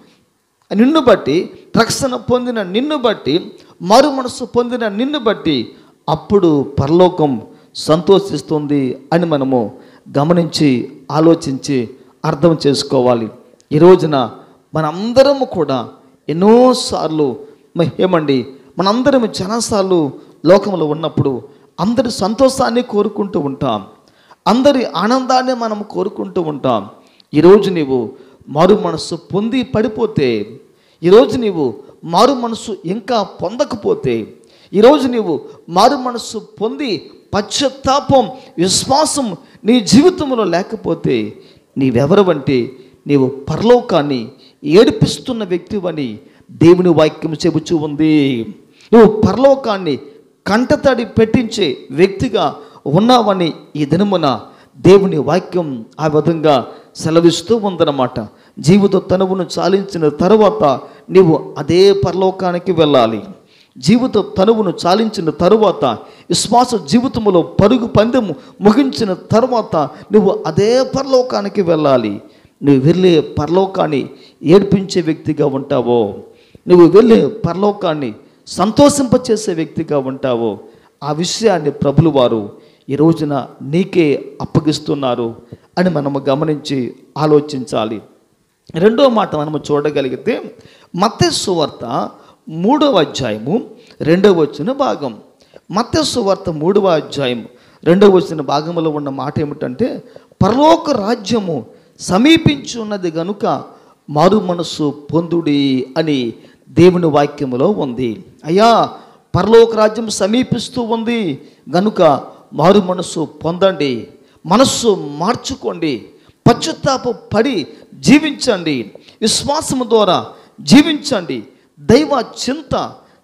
నిన్ను బట్టి రక్షణ పొందిన నిన్ను బట్టి మారు మనసు పొందిన నిన్ను బట్టి అప్పుడు పరలోకం సంతోషిస్తుంది అని మనము గమనించి ఆలోచించి అర్థం చేసుకోవాలి ఈ రోజున మనందరము కూడా ఎన్నోసార్లు మ- ఏమండి మనందరం చాలాసార్లు లోకంలో ఉన్నప్పుడు అందరి సంతోషాన్ని కోరుకుంటూ ఉంటాం అందరి ఆనందాన్ని మనం కోరుకుంటూ ఉంటాం ఈరోజు నీవు మారు మనస్సు పొంది పడిపోతే ఈరోజు నీవు మారు మనస్సు ఇంకా పొందకపోతే ఈరోజు నీవు మారు మనస్సు పొంది పశ్చాత్తాపం విశ్వాసం నీ జీవితంలో లేకపోతే నీవెవరవంటే నీవు పరలోకాన్ని ఏడిపిస్తున్న వ్యక్తివని దేవుని వాక్యం చెబుచూ ఉంది నువ్వు పరలోకాన్ని కంటతడి పెట్టించే వ్యక్తిగా ఉన్నావని ఈ దినమున దేవుని వాక్యం ఆ విధంగా సెలవిస్తూ ఉందన్నమాట జీవిత తనువును చాలించిన తర్వాత నీవు అదే పరలోకానికి వెళ్ళాలి జీవిత తనువును చాలించిన తరువాత విశ్వాస జీవితంలో పరుగు పందెము ముగించిన తర్వాత నువ్వు అదే పరలోకానికి వెళ్ళాలి నువ్వు వెళ్ళే పరలోకాన్ని ఏడ్పించే వ్యక్తిగా ఉంటావో నువ్వు వెళ్ళే పరలోకాన్ని సంతోషింపచేసే వ్యక్తిగా ఉంటావో ఆ విషయాన్ని ప్రభులు వారు ఈ రోజున నీకే అప్పగిస్తున్నారు అని మనము గమనించి ఆలోచించాలి రెండో మాట మనము చూడగలిగితే మత్తయి వార్త మూడవ అధ్యాయము రెండవ వచ్చిన భాగం మత్తయి వార్త మూడవ అధ్యాయం రెండవ వచ్చిన భాగంలో ఉన్న మాట ఏమిటంటే పరలోక రాజ్యము సమీపించున్నది గనుక మారు మనస్సు పొందుడి అని దేవుని వాక్యములో ఉంది అయ్యా పరలోక రాజ్యం సమీపిస్తూ ఉంది గనుక మారు మనస్సు పొందండి మనస్సు మార్చుకోండి పశ్చాత్తాప పడి జీవించండి విశ్వాసము ద్వారా జీవించండి దైవ చింత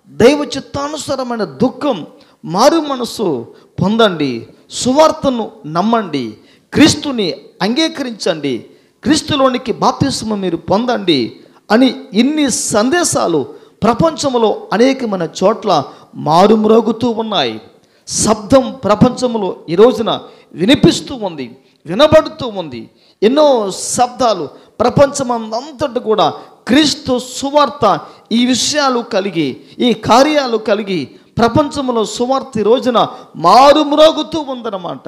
దైవ చిత్తానుసారమైన దుఃఖం మారు మనసు పొందండి సువార్తను నమ్మండి క్రీస్తుని అంగీకరించండి క్రీస్తులోనికి బాప్తిస్మ మీరు పొందండి అని ఇన్ని సందేశాలు ప్రపంచంలో అనేకమైన చోట్ల మారుమ్రోగుతూ ఉన్నాయి శబ్దం ప్రపంచంలో ఈ రోజున వినిపిస్తూ ఉంది వినబడుతూ ఉంది ఎన్నో శబ్దాలు ప్రపంచమంతటి కూడా క్రీస్తు సువార్త ఈ విషయాలు కలిగి ఈ కార్యాలు కలిగి ప్రపంచంలో సువార్త ఈ రోజున మారుమ్రోగుతూ ఉందన్నమాట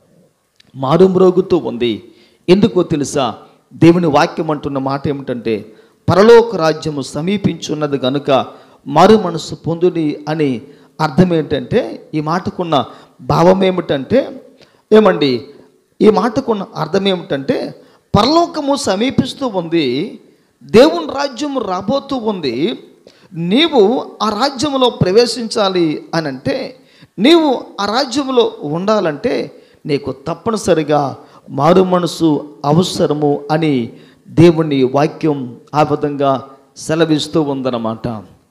మారుమ్రోగుతూ ఉంది ఎందుకో తెలుసా దేవుని వాక్యం అంటున్న మాట ఏమిటంటే పరలోక రాజ్యము సమీపించున్నది గనుక మారు మనసు పొందుని అని అర్థం ఏంటంటే ఈ మాటకున్న భావం ఏమిటంటే ఏమండి ఈ మాటకున్న అర్థం ఏమిటంటే పరలోకము సమీపిస్తూ ఉంది దేవుని రాజ్యము రాబోతూ ఉంది నీవు ఆ రాజ్యములో ప్రవేశించాలి అని అంటే నీవు ఆ రాజ్యంలో ఉండాలంటే నీకు తప్పనిసరిగా మారు మనసు అవసరము అని దేవుని వాక్యం ఆ విధంగా సెలవిస్తూ ఉందన్నమాట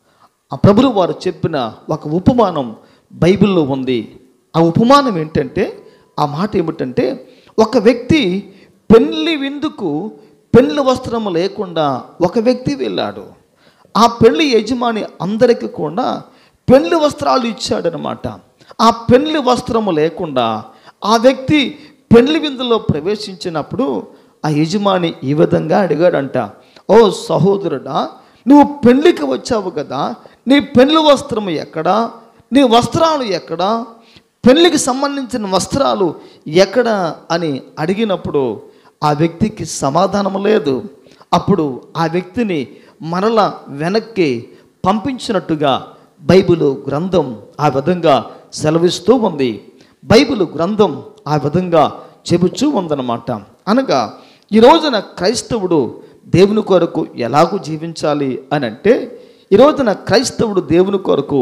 ఆ ప్రభులు వారు చెప్పిన ఒక ఉపమానం బైబిల్లో ఉంది ఆ ఉపమానం ఏంటంటే ఆ మాట ఏమిటంటే ఒక వ్యక్తి పెళ్లి విందుకు పెళ్లి వస్త్రం లేకుండా ఒక వ్యక్తి వెళ్ళాడు ఆ పెళ్లి యజమాని అందరికీ కూడా పెళ్లి వస్త్రాలు ఇచ్చాడనమాట ఆ పెళ్లి వస్త్రము లేకుండా ఆ వ్యక్తి పెళ్లి విందులో ప్రవేశించినప్పుడు ఆ యజమాని ఈ విధంగా అడిగాడంట ఓ సహోదరుడా నువ్వు పెళ్లికి వచ్చావు కదా నీ పెళ్లి వస్త్రము ఎక్కడా నీ వస్త్రాలు ఎక్కడా పెళ్లికి సంబంధించిన వస్త్రాలు ఎక్కడ అని అడిగినప్పుడు ఆ వ్యక్తికి సమాధానం లేదు అప్పుడు ఆ వ్యక్తిని మరల వెనక్కి పంపించినట్టుగా బైబిల్ గ్రంథం ఆ విధంగా సెలవిస్తూ ఉంది బైబిల్ గ్రంథం ఆ విధంగా చెబుతూ ఉందన్నమాట అనగా ఈ రోజున క్రైస్తవుడు దేవుని కొరకు ఎలాగూ జీవించాలి అని అంటే ఈ రోజున క్రైస్తవుడు దేవుని కొరకు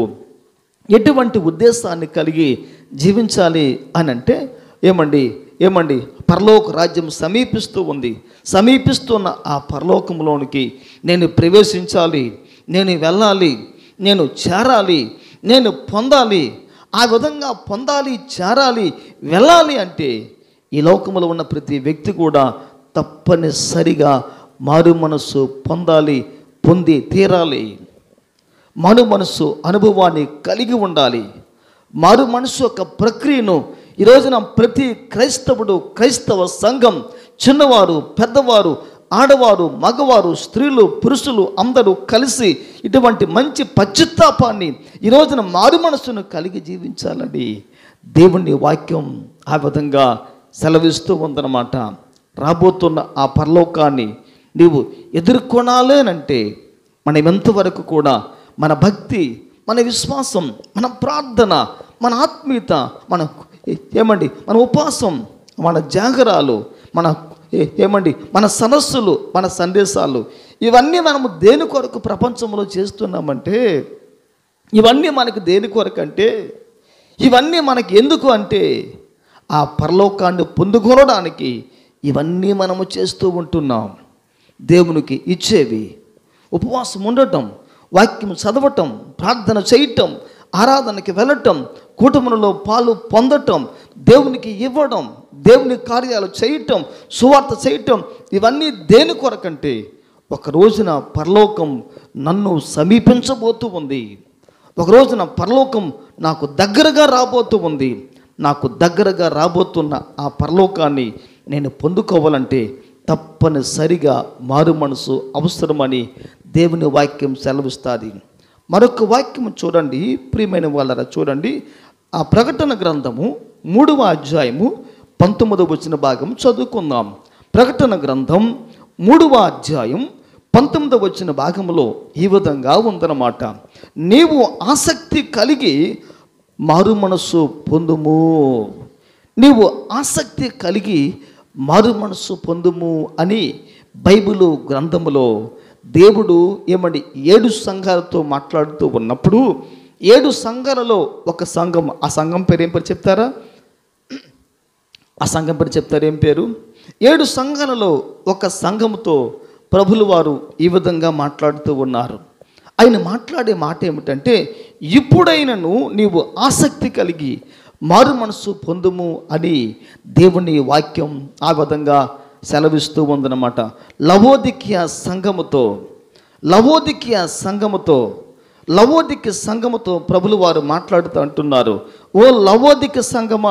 ఎటువంటి ఉద్దేశాన్ని కలిగి జీవించాలి అని అంటే ఏమండి ఏమండి పరలోక రాజ్యం సమీపిస్తూ ఉంది సమీపిస్తున్న ఆ పరలోకంలోనికి నేను ప్రవేశించాలి నేను వెళ్ళాలి నేను చేరాలి నేను పొందాలి ఆ విధంగా పొందాలి చేరాలి వెళ్ళాలి అంటే ఈ లోకంలో ఉన్న ప్రతి వ్యక్తి కూడా తప్పనిసరిగా మారు మనస్సు పొందాలి పొంది తీరాలి మను మనసు అనుభవాన్ని కలిగి ఉండాలి మారు మనసు యొక్క ప్రక్రియను ఈ రోజున ప్రతి క్రైస్తవుడు క్రైస్తవ సంఘం చిన్నవారు పెద్దవారు ఆడవారు మగవారు స్త్రీలు పురుషులు అందరూ కలిసి ఇటువంటి మంచి పశ్చిత్తాపాన్ని ఈ రోజున మారు మనసును కలిగి జీవించాలని దేవుని వాక్యం ఆ విధంగా సెలవిస్తూ ఉందన్నమాట రాబోతున్న ఆ పరలోకాన్ని నీవు ఎదుర్కొనాలేనంటే మనం ఎంతవరకు కూడా మన భక్తి మన విశ్వాసం మన ప్రార్థన మన ఆత్మీయత మన ఏమండి మన ఉపవాసం మన జాగరాలు మన ఏ- ఏమండి మన సదస్సులు మన సందేశాలు ఇవన్నీ మనము దేని కొరకు ప్రపంచంలో చేస్తున్నామంటే ఇవన్నీ మనకు దేని కొరకు అంటే ఇవన్నీ మనకి ఎందుకు అంటే ఆ పరలోకాన్ని పొందుకోవడానికి ఇవన్నీ మనము చేస్తూ ఉంటున్నాం దేవునికి ఇచ్చేవి ఉపవాసం ఉండటం వాక్యం చదవటం ప్రార్థన చేయటం ఆరాధనకి వెళ్ళటం కుటుంబంలో పాలు పొందటం దేవునికి ఇవ్వడం దేవుని కార్యాలు చేయటం సువార్త చేయటం ఇవన్నీ దేని కొరకంటే ఒక రోజున పరలోకం నన్ను సమీపించబోతూ ఉంది ఒక రోజున పరలోకం నాకు దగ్గరగా రాబోతూ ఉంది నాకు దగ్గరగా రాబోతున్న ఆ పరలోకాన్ని నేను పొందుకోవాలంటే తప్పనిసరిగా మారు మనసు అవసరమని దేవుని వాక్యం సెలవిస్తుంది మరొక వాక్యం చూడండి ప్రియమైన వాళ్ళరా చూడండి ఆ ప్రకటన గ్రంథము మూడవ అధ్యాయము పంతొమ్మిదవ వచ్చిన భాగం చదువుకుందాం ప్రకటన గ్రంథం మూడవ అధ్యాయం పంతొమ్మిదవ వచ్చిన భాగంలో ఈ విధంగా ఉందన్నమాట నీవు ఆసక్తి కలిగి మారు మనస్సు పొందుము నీవు ఆసక్తి కలిగి మారు మనస్సు పొందుము అని బైబిలు గ్రంథములో దేవుడు ఏమండి ఏడు సంఘాలతో మాట్లాడుతూ ఉన్నప్పుడు ఏడు సంఘాలలో ఒక సంఘం ఆ సంఘం పేరు ఏం పేరు చెప్తారా ఆ సంఘం పేరు చెప్తారు ఏం పేరు ఏడు సంఘాలలో ఒక సంఘముతో ప్రభులు వారు ఈ విధంగా మాట్లాడుతూ ఉన్నారు ఆయన మాట్లాడే మాట ఏమిటంటే ఇప్పుడైనను నీవు ఆసక్తి కలిగి మారు మనసు పొందుము అని దేవుని వాక్యం ఆ విధంగా సెలవిస్తూ ఉందన్నమాట లవోదిక్య సంఘముతో లవోదిక్య సంఘముతో లవోదిక సంఘముతో ప్రభులు వారు మాట్లాడుతూ అంటున్నారు ఓ లవోదిక సంఘమా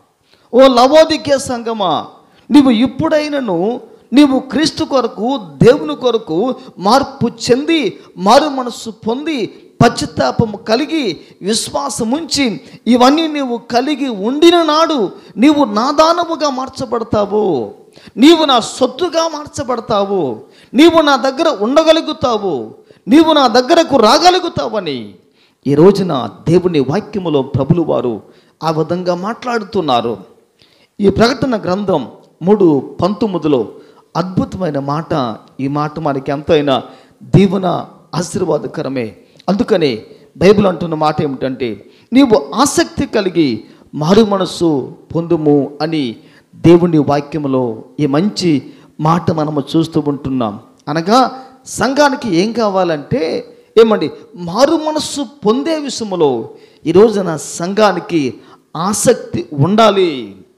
ఓ లవోదిక సంఘమా నీవు ఇప్పుడైనను నీవు క్రీస్తు కొరకు దేవుని కొరకు మార్పు చెంది మారు మనస్సు పొంది పశ్చాత్తాపము కలిగి విశ్వాసముంచి ఇవన్నీ నీవు కలిగి ఉండిన నాడు నీవు నాదానముగా మార్చబడతావు నీవు నా సొత్తుగా మార్చబడతావు నీవు నా దగ్గర ఉండగలుగుతావు నీవు నా దగ్గరకు రాగలుగుతావని ఈ రోజున దేవుని వాక్యములో ప్రభులు వారు ఆ విధంగా మాట్లాడుతున్నారు ఈ ప్రకటన గ్రంథం మూడు పంతొమ్మిదిలో అద్భుతమైన మాట ఈ మాట మనకి ఎంతైనా దీవెన ఆశీర్వాదకరమే అందుకనే బైబిల్ అంటున్న మాట ఏమిటంటే నీవు ఆసక్తి కలిగి మారు మనస్సు పొందుము అని దేవుని వాక్యములో ఈ మంచి మాట మనము చూస్తూ ఉంటున్నాం అనగా సంఘానికి ఏం కావాలంటే ఏమండి మారు మనస్సు పొందే విషయంలో ఈ రోజున సంఘానికి ఆసక్తి ఉండాలి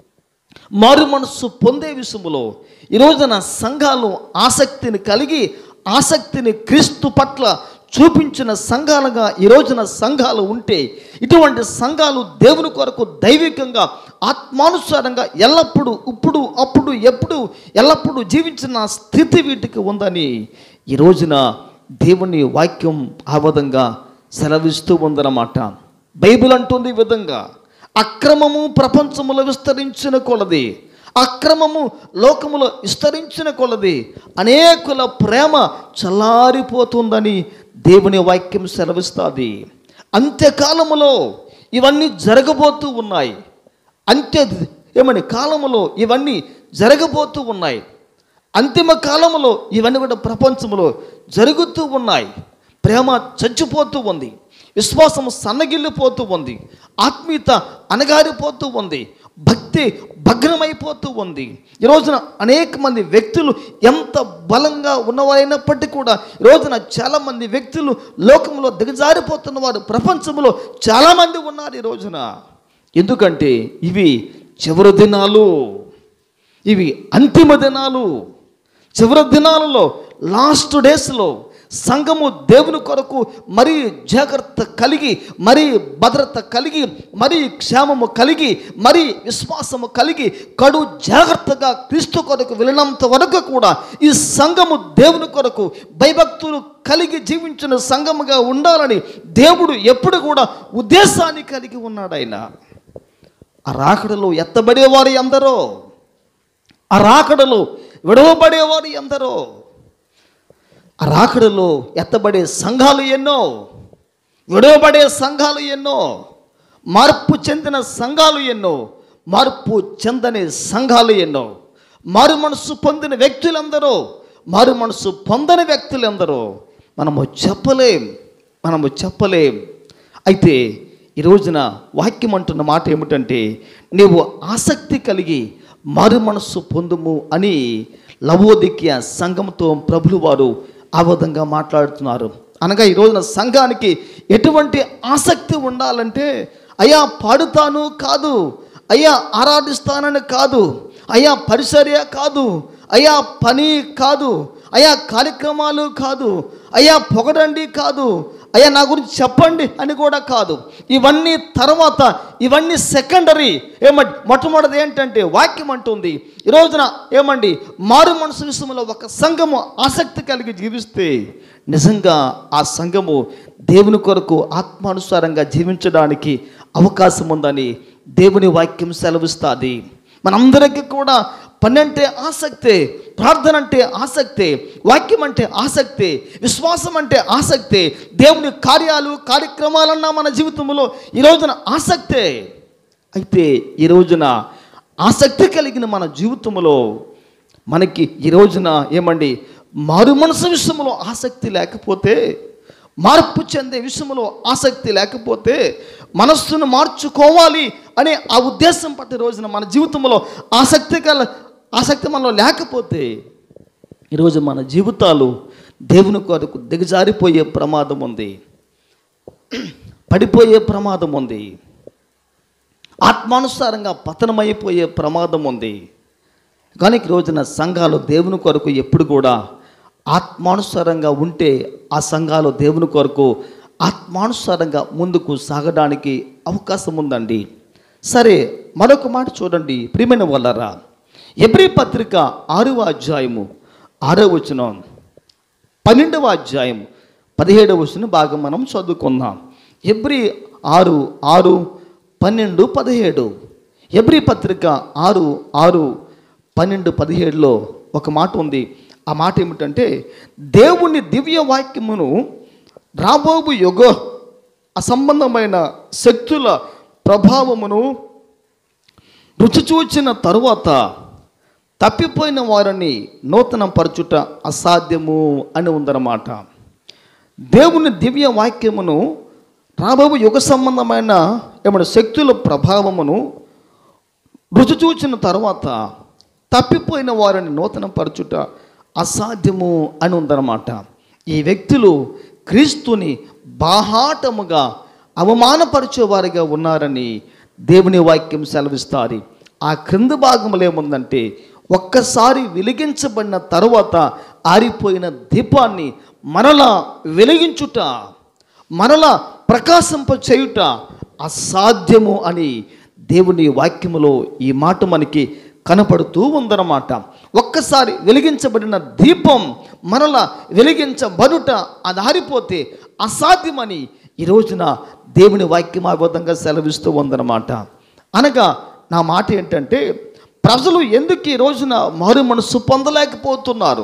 మారు మనస్సు పొందే విషయంలో ఈ రోజున సంఘాలు ఆసక్తిని కలిగి ఆసక్తిని క్రీస్తు పట్ల చూపించిన సంఘాలుగా ఈ రోజున సంఘాలు ఉంటే ఇటువంటి సంఘాలు దేవుని కొరకు దైవికంగా ఆత్మానుసారంగా ఎల్లప్పుడూ ఇప్పుడు అప్పుడు ఎప్పుడు ఎల్లప్పుడూ జీవించిన స్థితి వీటికి ఉందని ఈ రోజున దేవుని వాక్యం ఆ విధంగా సెలవిస్తూ ఉందన్నమాట బైబిల్ అంటుంది ఈ విధంగా అక్రమము ప్రపంచములో విస్తరించిన కొలది అక్రమము లోకములో విస్తరించిన కొలది అనేకుల ప్రేమ చల్లారిపోతుందని దేవుని వాక్యం సెలవిస్తుంది అంత్యకాలములో ఇవన్నీ జరగబోతూ ఉన్నాయి అంత్య ఏమని కాలములో ఇవన్నీ జరగబోతూ ఉన్నాయి అంతిమ కాలములో ఇవన్నీ కూడా ప్రపంచంలో జరుగుతూ ఉన్నాయి ప్రేమ చచ్చిపోతూ ఉంది విశ్వాసం సన్నగిల్లిపోతూ ఉంది ఆత్మీయత అనగారిపోతూ ఉంది భక్తి భగ్నమైపోతూ ఉంది ఈ రోజున అనేక మంది వ్యక్తులు ఎంత బలంగా ఉన్నవారైనప్పటికీ కూడా ఈ రోజున చాలామంది వ్యక్తులు లోకంలో దిగజారిపోతున్న వారు ప్రపంచంలో చాలామంది ఉన్నారు ఈ రోజున ఎందుకంటే ఇవి చివరి దినాలు ఇవి అంతిమ దినాలు చివరి దినాలలో లాస్ట్ డేస్లో సంఘము దేవుని కొరకు మరీ జాగ్రత్త కలిగి మరీ భద్రత కలిగి మరీ క్షేమము కలిగి మరీ విశ్వాసము కలిగి కడు జాగ్రత్తగా క్రీస్తు కొరకు వెళ్ళినంత వరకు కూడా ఈ సంఘము దేవుని కొరకు భయభక్తులు కలిగి జీవించిన సంఘముగా ఉండాలని దేవుడు ఎప్పుడు కూడా ఉద్దేశాన్ని కలిగి ఉన్నాడు ఆయన ఆ రాకడలో ఎత్తబడేవారు ఎందరో ఆ రాకడలో విడవబడేవారు ఎందరో ఆ రాకడలో ఎత్తబడే సంఘాలు ఎన్నో విడవబడే సంఘాలు ఎన్నో మార్పు చెందిన సంఘాలు ఎన్నో మార్పు చెందని సంఘాలు ఎన్నో మారు మనసు పొందిన వ్యక్తులందరూ మారు మనసు పొందని వ్యక్తులందరూ మనము చెప్పలేం మనము చెప్పలేం అయితే ఈ రోజున వాక్యం అంటున్న మాట ఏమిటంటే నీవు ఆసక్తి కలిగి మారు మనస్సు పొందుము అని లవోదిక్య సంఘంతో ప్రభులు వారు ఆ విధంగా మాట్లాడుతున్నారు అనగా ఈ రోజున సంఘానికి ఎటువంటి ఆసక్తి ఉండాలంటే అయ్యా పాడుతాను కాదు అయ్యా ఆరాధిస్తానని కాదు అయ్యా పరిచర్య కాదు అయ్యా పని కాదు అయ్యా కార్యక్రమాలు కాదు అయ్యా పొగడండి కాదు అయ్యా నా గురించి చెప్పండి అని కూడా కాదు ఇవన్నీ తర్వాత ఇవన్నీ సెకండరీ ఏమండి మొట్టమొదటిది ఏంటంటే వాక్యం అంటుంది ఈ రోజున ఏమండి మారు మనసు విషయంలో ఒక సంఘము ఆసక్తి కలిగి జీవిస్తే నిజంగా ఆ సంఘము దేవుని కొరకు ఆత్మానుసారంగా జీవించడానికి అవకాశం ఉందని దేవుని వాక్యం సెలవిస్తుంది మనందరికీ కూడా పని అంటే ఆసక్తే ప్రార్థన అంటే ఆసక్తే వాక్యం అంటే ఆసక్తే విశ్వాసం అంటే ఆసక్తే దేవుని కార్యాలు కార్యక్రమాలన్నా మన జీవితంలో ఈ రోజున ఆసక్తే అయితే ఈ రోజున ఆసక్తి కలిగిన మన జీవితంలో మనకి ఈ రోజున ఏమండి మారు మనసు విషయంలో ఆసక్తి లేకపోతే మార్పు చెందే విషయంలో ఆసక్తి లేకపోతే మనస్సును మార్చుకోవాలి అనే ఆ ఉద్దేశం పట్టే రోజున మన జీవితంలో ఆసక్తి కల ఆసక్తి మనలో లేకపోతే ఈరోజు మన జీవితాలు దేవుని కొరకు దిగజారిపోయే ప్రమాదం ఉంది పడిపోయే ప్రమాదం ఉంది ఆత్మానుసారంగా పతనమైపోయే ప్రమాదం ఉంది కానీ ఈ రోజున సంఘాలు దేవుని కొరకు ఎప్పుడు కూడా ఆత్మానుసారంగా ఉంటే ఆ సంఘాలు దేవుని కొరకు ఆత్మానుసారంగా ముందుకు సాగడానికి అవకాశం ఉందండి సరే మరొక మాట చూడండి ప్రియమైన వాళ్ళరా ఎబ్రి పత్రిక ఆరవ అధ్యాయము ఆరో వచనం పన్నెండవ అధ్యాయం పదిహేడవ వచ్చిన భాగం మనం చదువుకుందాం ఎబ్రి ఆరు ఆరు పన్నెండు పదిహేడు ఎబ్రి పత్రిక ఆరు ఆరు పన్నెండు పదిహేడులో ఒక మాట ఉంది ఆ మాట ఏమిటంటే దేవుని దివ్య వాక్యమును రాబోబు యుగ అసంబంధమైన శక్తుల ప్రభావమును రుచి చూచిన తరువాత తప్పిపోయిన వారిని నూతన పరచుట అసాధ్యము అని ఉందన్నమాట దేవుని దివ్య వాక్యమును రాబోవు యుగ సంబంధమైన ఏమైనా శక్తుల ప్రభావమును రుచి చూచిన తర్వాత తప్పిపోయిన వారిని నూతన పరచుట అసాధ్యము అని ఉందన్నమాట ఈ వ్యక్తులు క్రీస్తుని బాహాటముగా అవమానపరిచే వారిగా ఉన్నారని దేవుని వాక్యం సెలవిస్తారు ఆ క్రింద భాగంలో ఏముందంటే ఒక్కసారి వెలిగించబడిన తరువాత ఆరిపోయిన దీపాన్ని మరలా వెలిగించుట మరలా ప్రకాశింప చేయుట అసాధ్యము అని దేవుని వాక్యములో ఈ మాట మనకి కనపడుతూ ఉందన్నమాట ఒక్కసారి వెలిగించబడిన దీపం మరల వెలిగించబడుట అది ఆరిపోతే అసాధ్యమని ఈ రోజున దేవుని వాక్యం ఆ విధంగా సెలవిస్తూ ఉందన్నమాట అనగా నా మాట ఏంటంటే ప్రజలు ఎందుకు ఈ రోజున మారు మనసు పొందలేకపోతున్నారు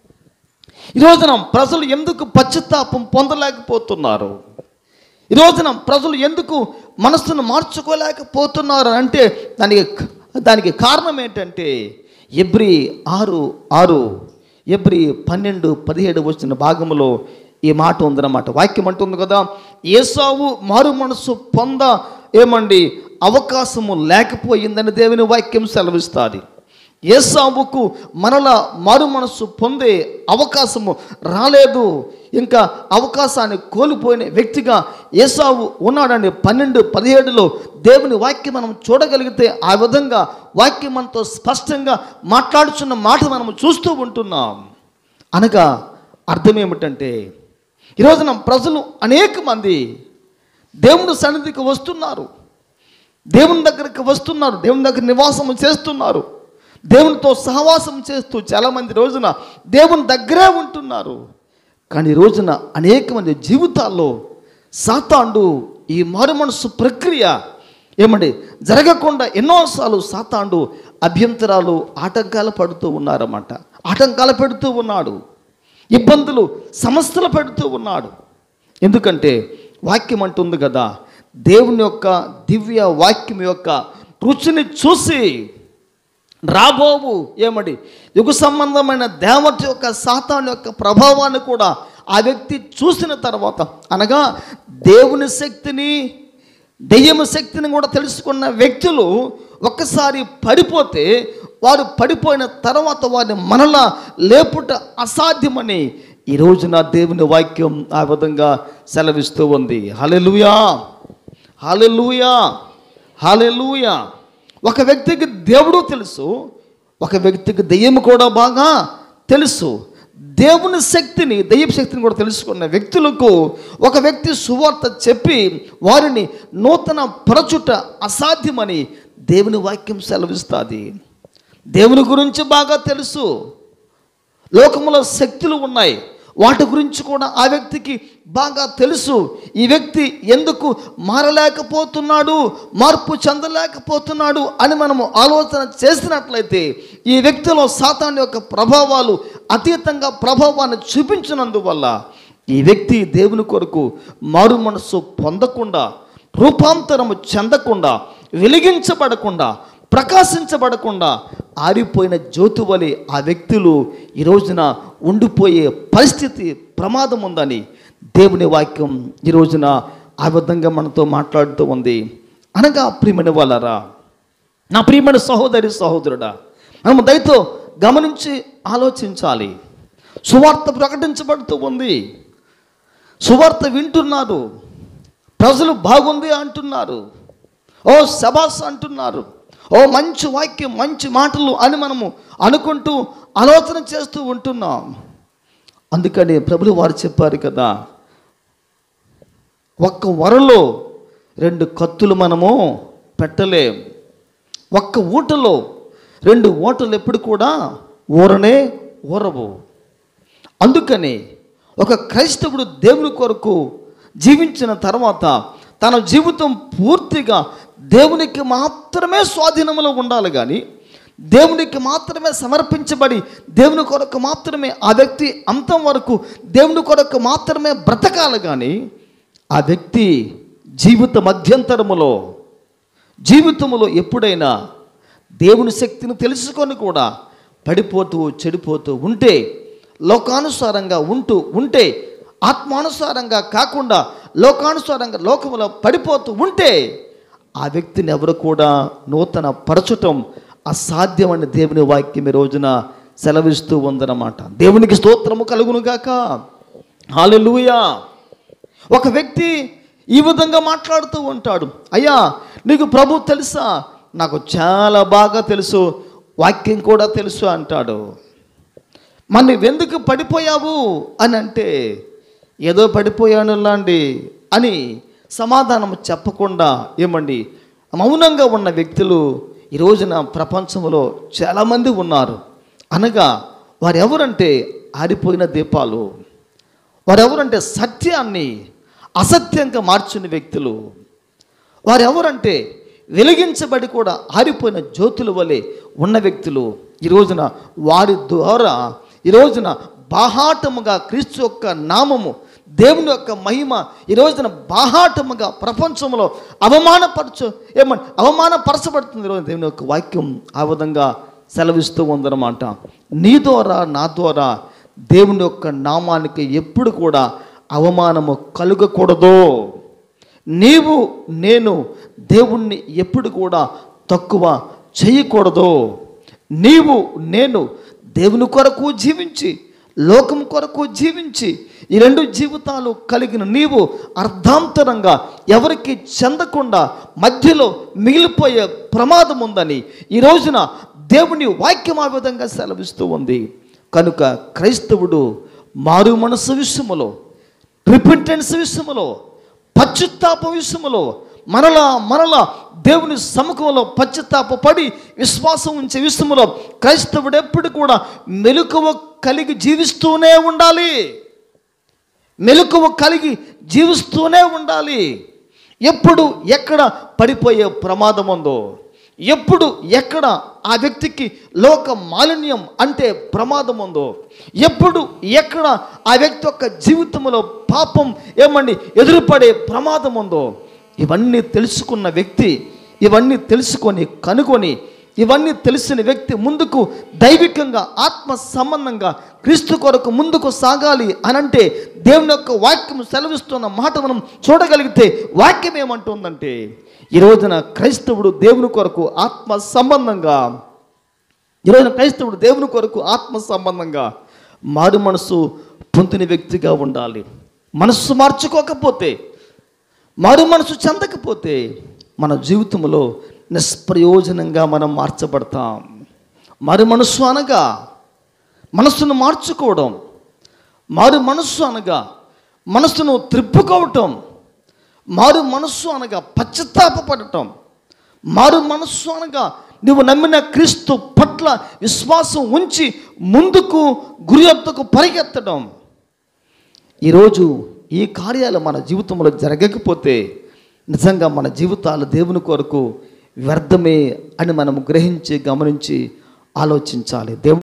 ఈ రోజున ప్రజలు ఎందుకు పశ్చాత్తాపం పొందలేకపోతున్నారు ఈ రోజున ప్రజలు ఎందుకు మనస్సును మార్చుకోలేకపోతున్నారు అని అంటే దానికి దానికి కారణం ఏంటంటే ఎబ్రి ఆరు ఆరు ఎబ్రి పన్నెండు పదిహేడు వచ్చిన భాగంలో ఈ మాట ఉందన్నమాట వాక్యం అంటుంది కదా ఏసావు మారు మనసు పొంద ఏమండి అవకాశము లేకపోయిందని దేవుని వాక్యం సెలవిస్తుంది ఏసావుకు మనల మారు మనస్సు పొందే అవకాశము రాలేదు ఇంకా అవకాశాన్ని కోల్పోయిన వ్యక్తిగా ఏసావు ఉన్నాడని పన్నెండు పదిహేడులో దేవుని వాక్యం మనం చూడగలిగితే ఆ విధంగా వాక్యం మనతో స్పష్టంగా మాట్లాడుచున్న మాట మనం చూస్తూ ఉంటున్నాం అనగా అర్థం ఏమిటంటే ఈరోజున ప్రజలు అనేక మంది దేవుని సన్నిధికి వస్తున్నారు దేవుని దగ్గరికి వస్తున్నారు దేవుని దగ్గర నివాసం చేస్తున్నారు దేవునితో సహవాసం చేస్తూ చాలామంది రోజున దేవుని దగ్గరే ఉంటున్నారు కానీ ఈ రోజున అనేక మంది జీవితాల్లో సాతాండు ఈ మారుమనసు ప్రక్రియ ఏమండి జరగకుండా ఎన్నోసార్లు సాతాండు అభ్యంతరాలు ఆటంకాలు పడుతూ ఉన్నారన్నమాట ఆటంకాలు పెడుతూ ఉన్నాడు ఇబ్బందులు సమస్యలు పెడుతూ ఉన్నాడు ఎందుకంటే వాక్యం అంటుంది కదా దేవుని యొక్క దివ్య వాక్యం యొక్క రుచిని చూసి రాబోవు ఏమడి యుగ సంబంధమైన దేవత యొక్క సాతాను యొక్క ప్రభావాన్ని కూడా ఆ వ్యక్తి చూసిన తర్వాత అనగా దేవుని శక్తిని దెయ్యము శక్తిని కూడా తెలుసుకున్న వ్యక్తులు ఒక్కసారి పడిపోతే వారు పడిపోయిన తర్వాత వారిని మనలా లేపుట అసాధ్యమని ఈ రోజున దేవుని వాక్యం ఆ విధంగా సెలవిస్తూ ఉంది హలెలుయా హలెలుయా హలెలుయా ఒక వ్యక్తికి దేవుడు తెలుసు ఒక వ్యక్తికి దెయ్యం కూడా బాగా తెలుసు దేవుని శక్తిని దెయ్యపు శక్తిని కూడా తెలుసుకున్న వ్యక్తులకు ఒక వ్యక్తి సువార్త చెప్పి వారిని నూతన పరచుట అసాధ్యమని దేవుని వాక్యం సెలవిస్తుంది దేవుని గురించి బాగా తెలుసు లోకములో శక్తులు ఉన్నాయి వాటి గురించి కూడా ఆ వ్యక్తికి బాగా తెలుసు ఈ వ్యక్తి ఎందుకు మారలేకపోతున్నాడు మార్పు చెందలేకపోతున్నాడు అని మనము ఆలోచన చేసినట్లయితే ఈ వ్యక్తిలో సాతాన్ యొక్క ప్రభావాలు అతీతంగా ప్రభావాన్ని చూపించినందువల్ల ఈ వ్యక్తి దేవుని కొరకు మారు మనస్సు పొందకుండా రూపాంతరము చెందకుండా వెలిగించబడకుండా ప్రకాశించబడకుండా ఆరిపోయిన జ్యోతి వలె ఆ వ్యక్తులు ఈ రోజున ఉండిపోయే పరిస్థితి ప్రమాదం ఉందని దేవుని వాక్యం ఈ రోజున ఆ విధంగా మనతో మాట్లాడుతూ ఉంది అనగా ప్రియమైన వాళ్ళరా నా ప్రియమైన సహోదరి సహోదరుడా మనము దయతో గమనించి ఆలోచించాలి సువార్త ప్రకటించబడుతూ ఉంది సువార్త వింటున్నారు ప్రజలు బాగుంది అంటున్నారు ఓ సబాస్ అంటున్నారు ఓ మంచి వాక్యం మంచి మాటలు అని మనము అనుకుంటూ ఆలోచన చేస్తూ ఉంటున్నాం అందుకని ప్రభులు వారు చెప్పారు కదా ఒక్క వరలో రెండు కత్తులు మనము పెట్టలేం ఒక్క ఊటలో రెండు ఓటలు ఎప్పుడు కూడా ఊరనే ఊరవు అందుకని ఒక క్రైస్తవుడు దేవుని కొరకు జీవించిన తర్వాత తన జీవితం పూర్తిగా దేవునికి మాత్రమే స్వాధీనంలో ఉండాలి కానీ దేవునికి మాత్రమే సమర్పించబడి దేవుని కొరకు మాత్రమే ఆ వ్యక్తి అంతం వరకు దేవుని కొరకు మాత్రమే బ్రతకాలి కానీ ఆ వ్యక్తి జీవిత మధ్యంతరములో జీవితంలో ఎప్పుడైనా దేవుని శక్తిని తెలుసుకొని కూడా పడిపోతూ చెడిపోతూ ఉంటే లోకానుసారంగా ఉంటూ ఉంటే ఆత్మానుసారంగా కాకుండా లోకానుసారంగా లోకములో పడిపోతూ ఉంటే ఆ వ్యక్తిని ఎవరు కూడా నూతన పరచటం అసాధ్యమని దేవుని వాక్యం ఈ రోజున సెలవిస్తూ ఉందన్నమాట దేవునికి స్తోత్రము కలుగునుగాక హాలెలూయా ఒక వ్యక్తి ఈ విధంగా మాట్లాడుతూ ఉంటాడు అయ్యా నీకు ప్రభు తెలుసా నాకు చాలా బాగా తెలుసు వాక్యం కూడా తెలుసు అంటాడు మరి నువ్వెందుకు పడిపోయావు అని అంటే ఏదో పడిపోయాను లాంటి అని సమాధానం చెప్పకుండా ఏమండి మౌనంగా ఉన్న వ్యక్తులు ఈ రోజున ప్రపంచంలో చాలామంది ఉన్నారు అనగా వారెవరంటే ఆరిపోయిన దీపాలు వారెవరంటే సత్యాన్ని అసత్యంగా మార్చిన వ్యక్తులు వారెవరంటే వెలిగించబడి కూడా ఆరిపోయిన జ్యోతుల వలె ఉన్న వ్యక్తులు ఈ రోజున వారి ద్వారా ఈ రోజున బాహాటముగా క్రీస్తు యొక్క నామము దేవుని యొక్క మహిమ ఈ రోజున బాహాటముగా ప్రపంచంలో అవమానపరచు ఏమంటే అవమానపరచబడుతుంది ఈరోజు దేవుని యొక్క వాక్యం ఆ విధంగా సెలవిస్తూ ఉందన్నమాట నీ ద్వారా నా ద్వారా దేవుని యొక్క నామానికి ఎప్పుడు కూడా అవమానము కలుగకూడదు నీవు నేను దేవుణ్ణి ఎప్పుడు కూడా తక్కువ చేయకూడదు నీవు నేను దేవుని కొరకు జీవించి లోకం కొరకు జీవించి ఈ రెండు జీవితాలు కలిగిన నీవు అర్ధాంతరంగా ఎవరికి చెందకుండా మధ్యలో మిగిలిపోయే ప్రమాదం ఉందని ఈ రోజున దేవుని వాక్యం ఆ విధంగా సెలవిస్తూ ఉంది కనుక క్రైస్తవుడు మారు మనసు విషయములో రిపెంటెన్స్ విషయములో పశ్చాత్తాప విషయములో మరలా మరలా దేవుని సముఖంలో పశ్చాత్తాపడి విశ్వాసం ఉంచే విషయములో క్రైస్తవుడు ఎప్పుడు కూడా మెలకువ కలిగి జీవిస్తూనే ఉండాలి మెలకువ కలిగి జీవిస్తూనే ఉండాలి ఎప్పుడు ఎక్కడ పడిపోయే ప్రమాదం ఉందో ఎప్పుడు ఎక్కడ ఆ వ్యక్తికి లోక మాలిన్యం అంటే ప్రమాదం ఉందో ఎప్పుడు ఎక్కడ ఆ వ్యక్తి యొక్క జీవితంలో పాపం ఏమండి ఎదురుపడే ప్రమాదం ఉందో ఇవన్నీ తెలుసుకున్న వ్యక్తి ఇవన్నీ తెలుసుకొని కనుగొని ఇవన్నీ తెలిసిన వ్యక్తి ముందుకు దైవికంగా ఆత్మ సంబంధంగా క్రీస్తు కొరకు ముందుకు సాగాలి అనంటే దేవుని యొక్క వాక్యం సెలవిస్తున్న మాట మనం చూడగలిగితే వాక్యం ఏమంటుందంటే ఈ రోజున క్రైస్తవుడు దేవుని కొరకు ఆత్మ సంబంధంగా ఈరోజు క్రైస్తవుడు దేవుని కొరకు ఆత్మ సంబంధంగా మారు మనసు పొందిన వ్యక్తిగా ఉండాలి మనస్సు మార్చుకోకపోతే మారు మనసు చెందకపోతే మన జీవితంలో నిష్ప్రయోజనంగా మనం మార్చబడతాం మారు మనస్సు అనగా మనస్సును మార్చుకోవడం మారు మనస్సు అనగా మనస్సును త్రిప్పుకోవటం మారు మనస్సు అనగా పశ్చాత్తాపడటం మారు మనస్సు అనగా నువ్వు నమ్మిన క్రీస్తు పట్ల విశ్వాసం ఉంచి ముందుకు గురి వద్దకు పరిగెత్తడం ఈరోజు ఈ కార్యాలు మన జీవితంలో జరగకపోతే నిజంగా మన జీవితాలు దేవుని కొరకు వ్యర్థమే అని మనం గ్రహించి గమనించి ఆలోచించాలి దేవుడు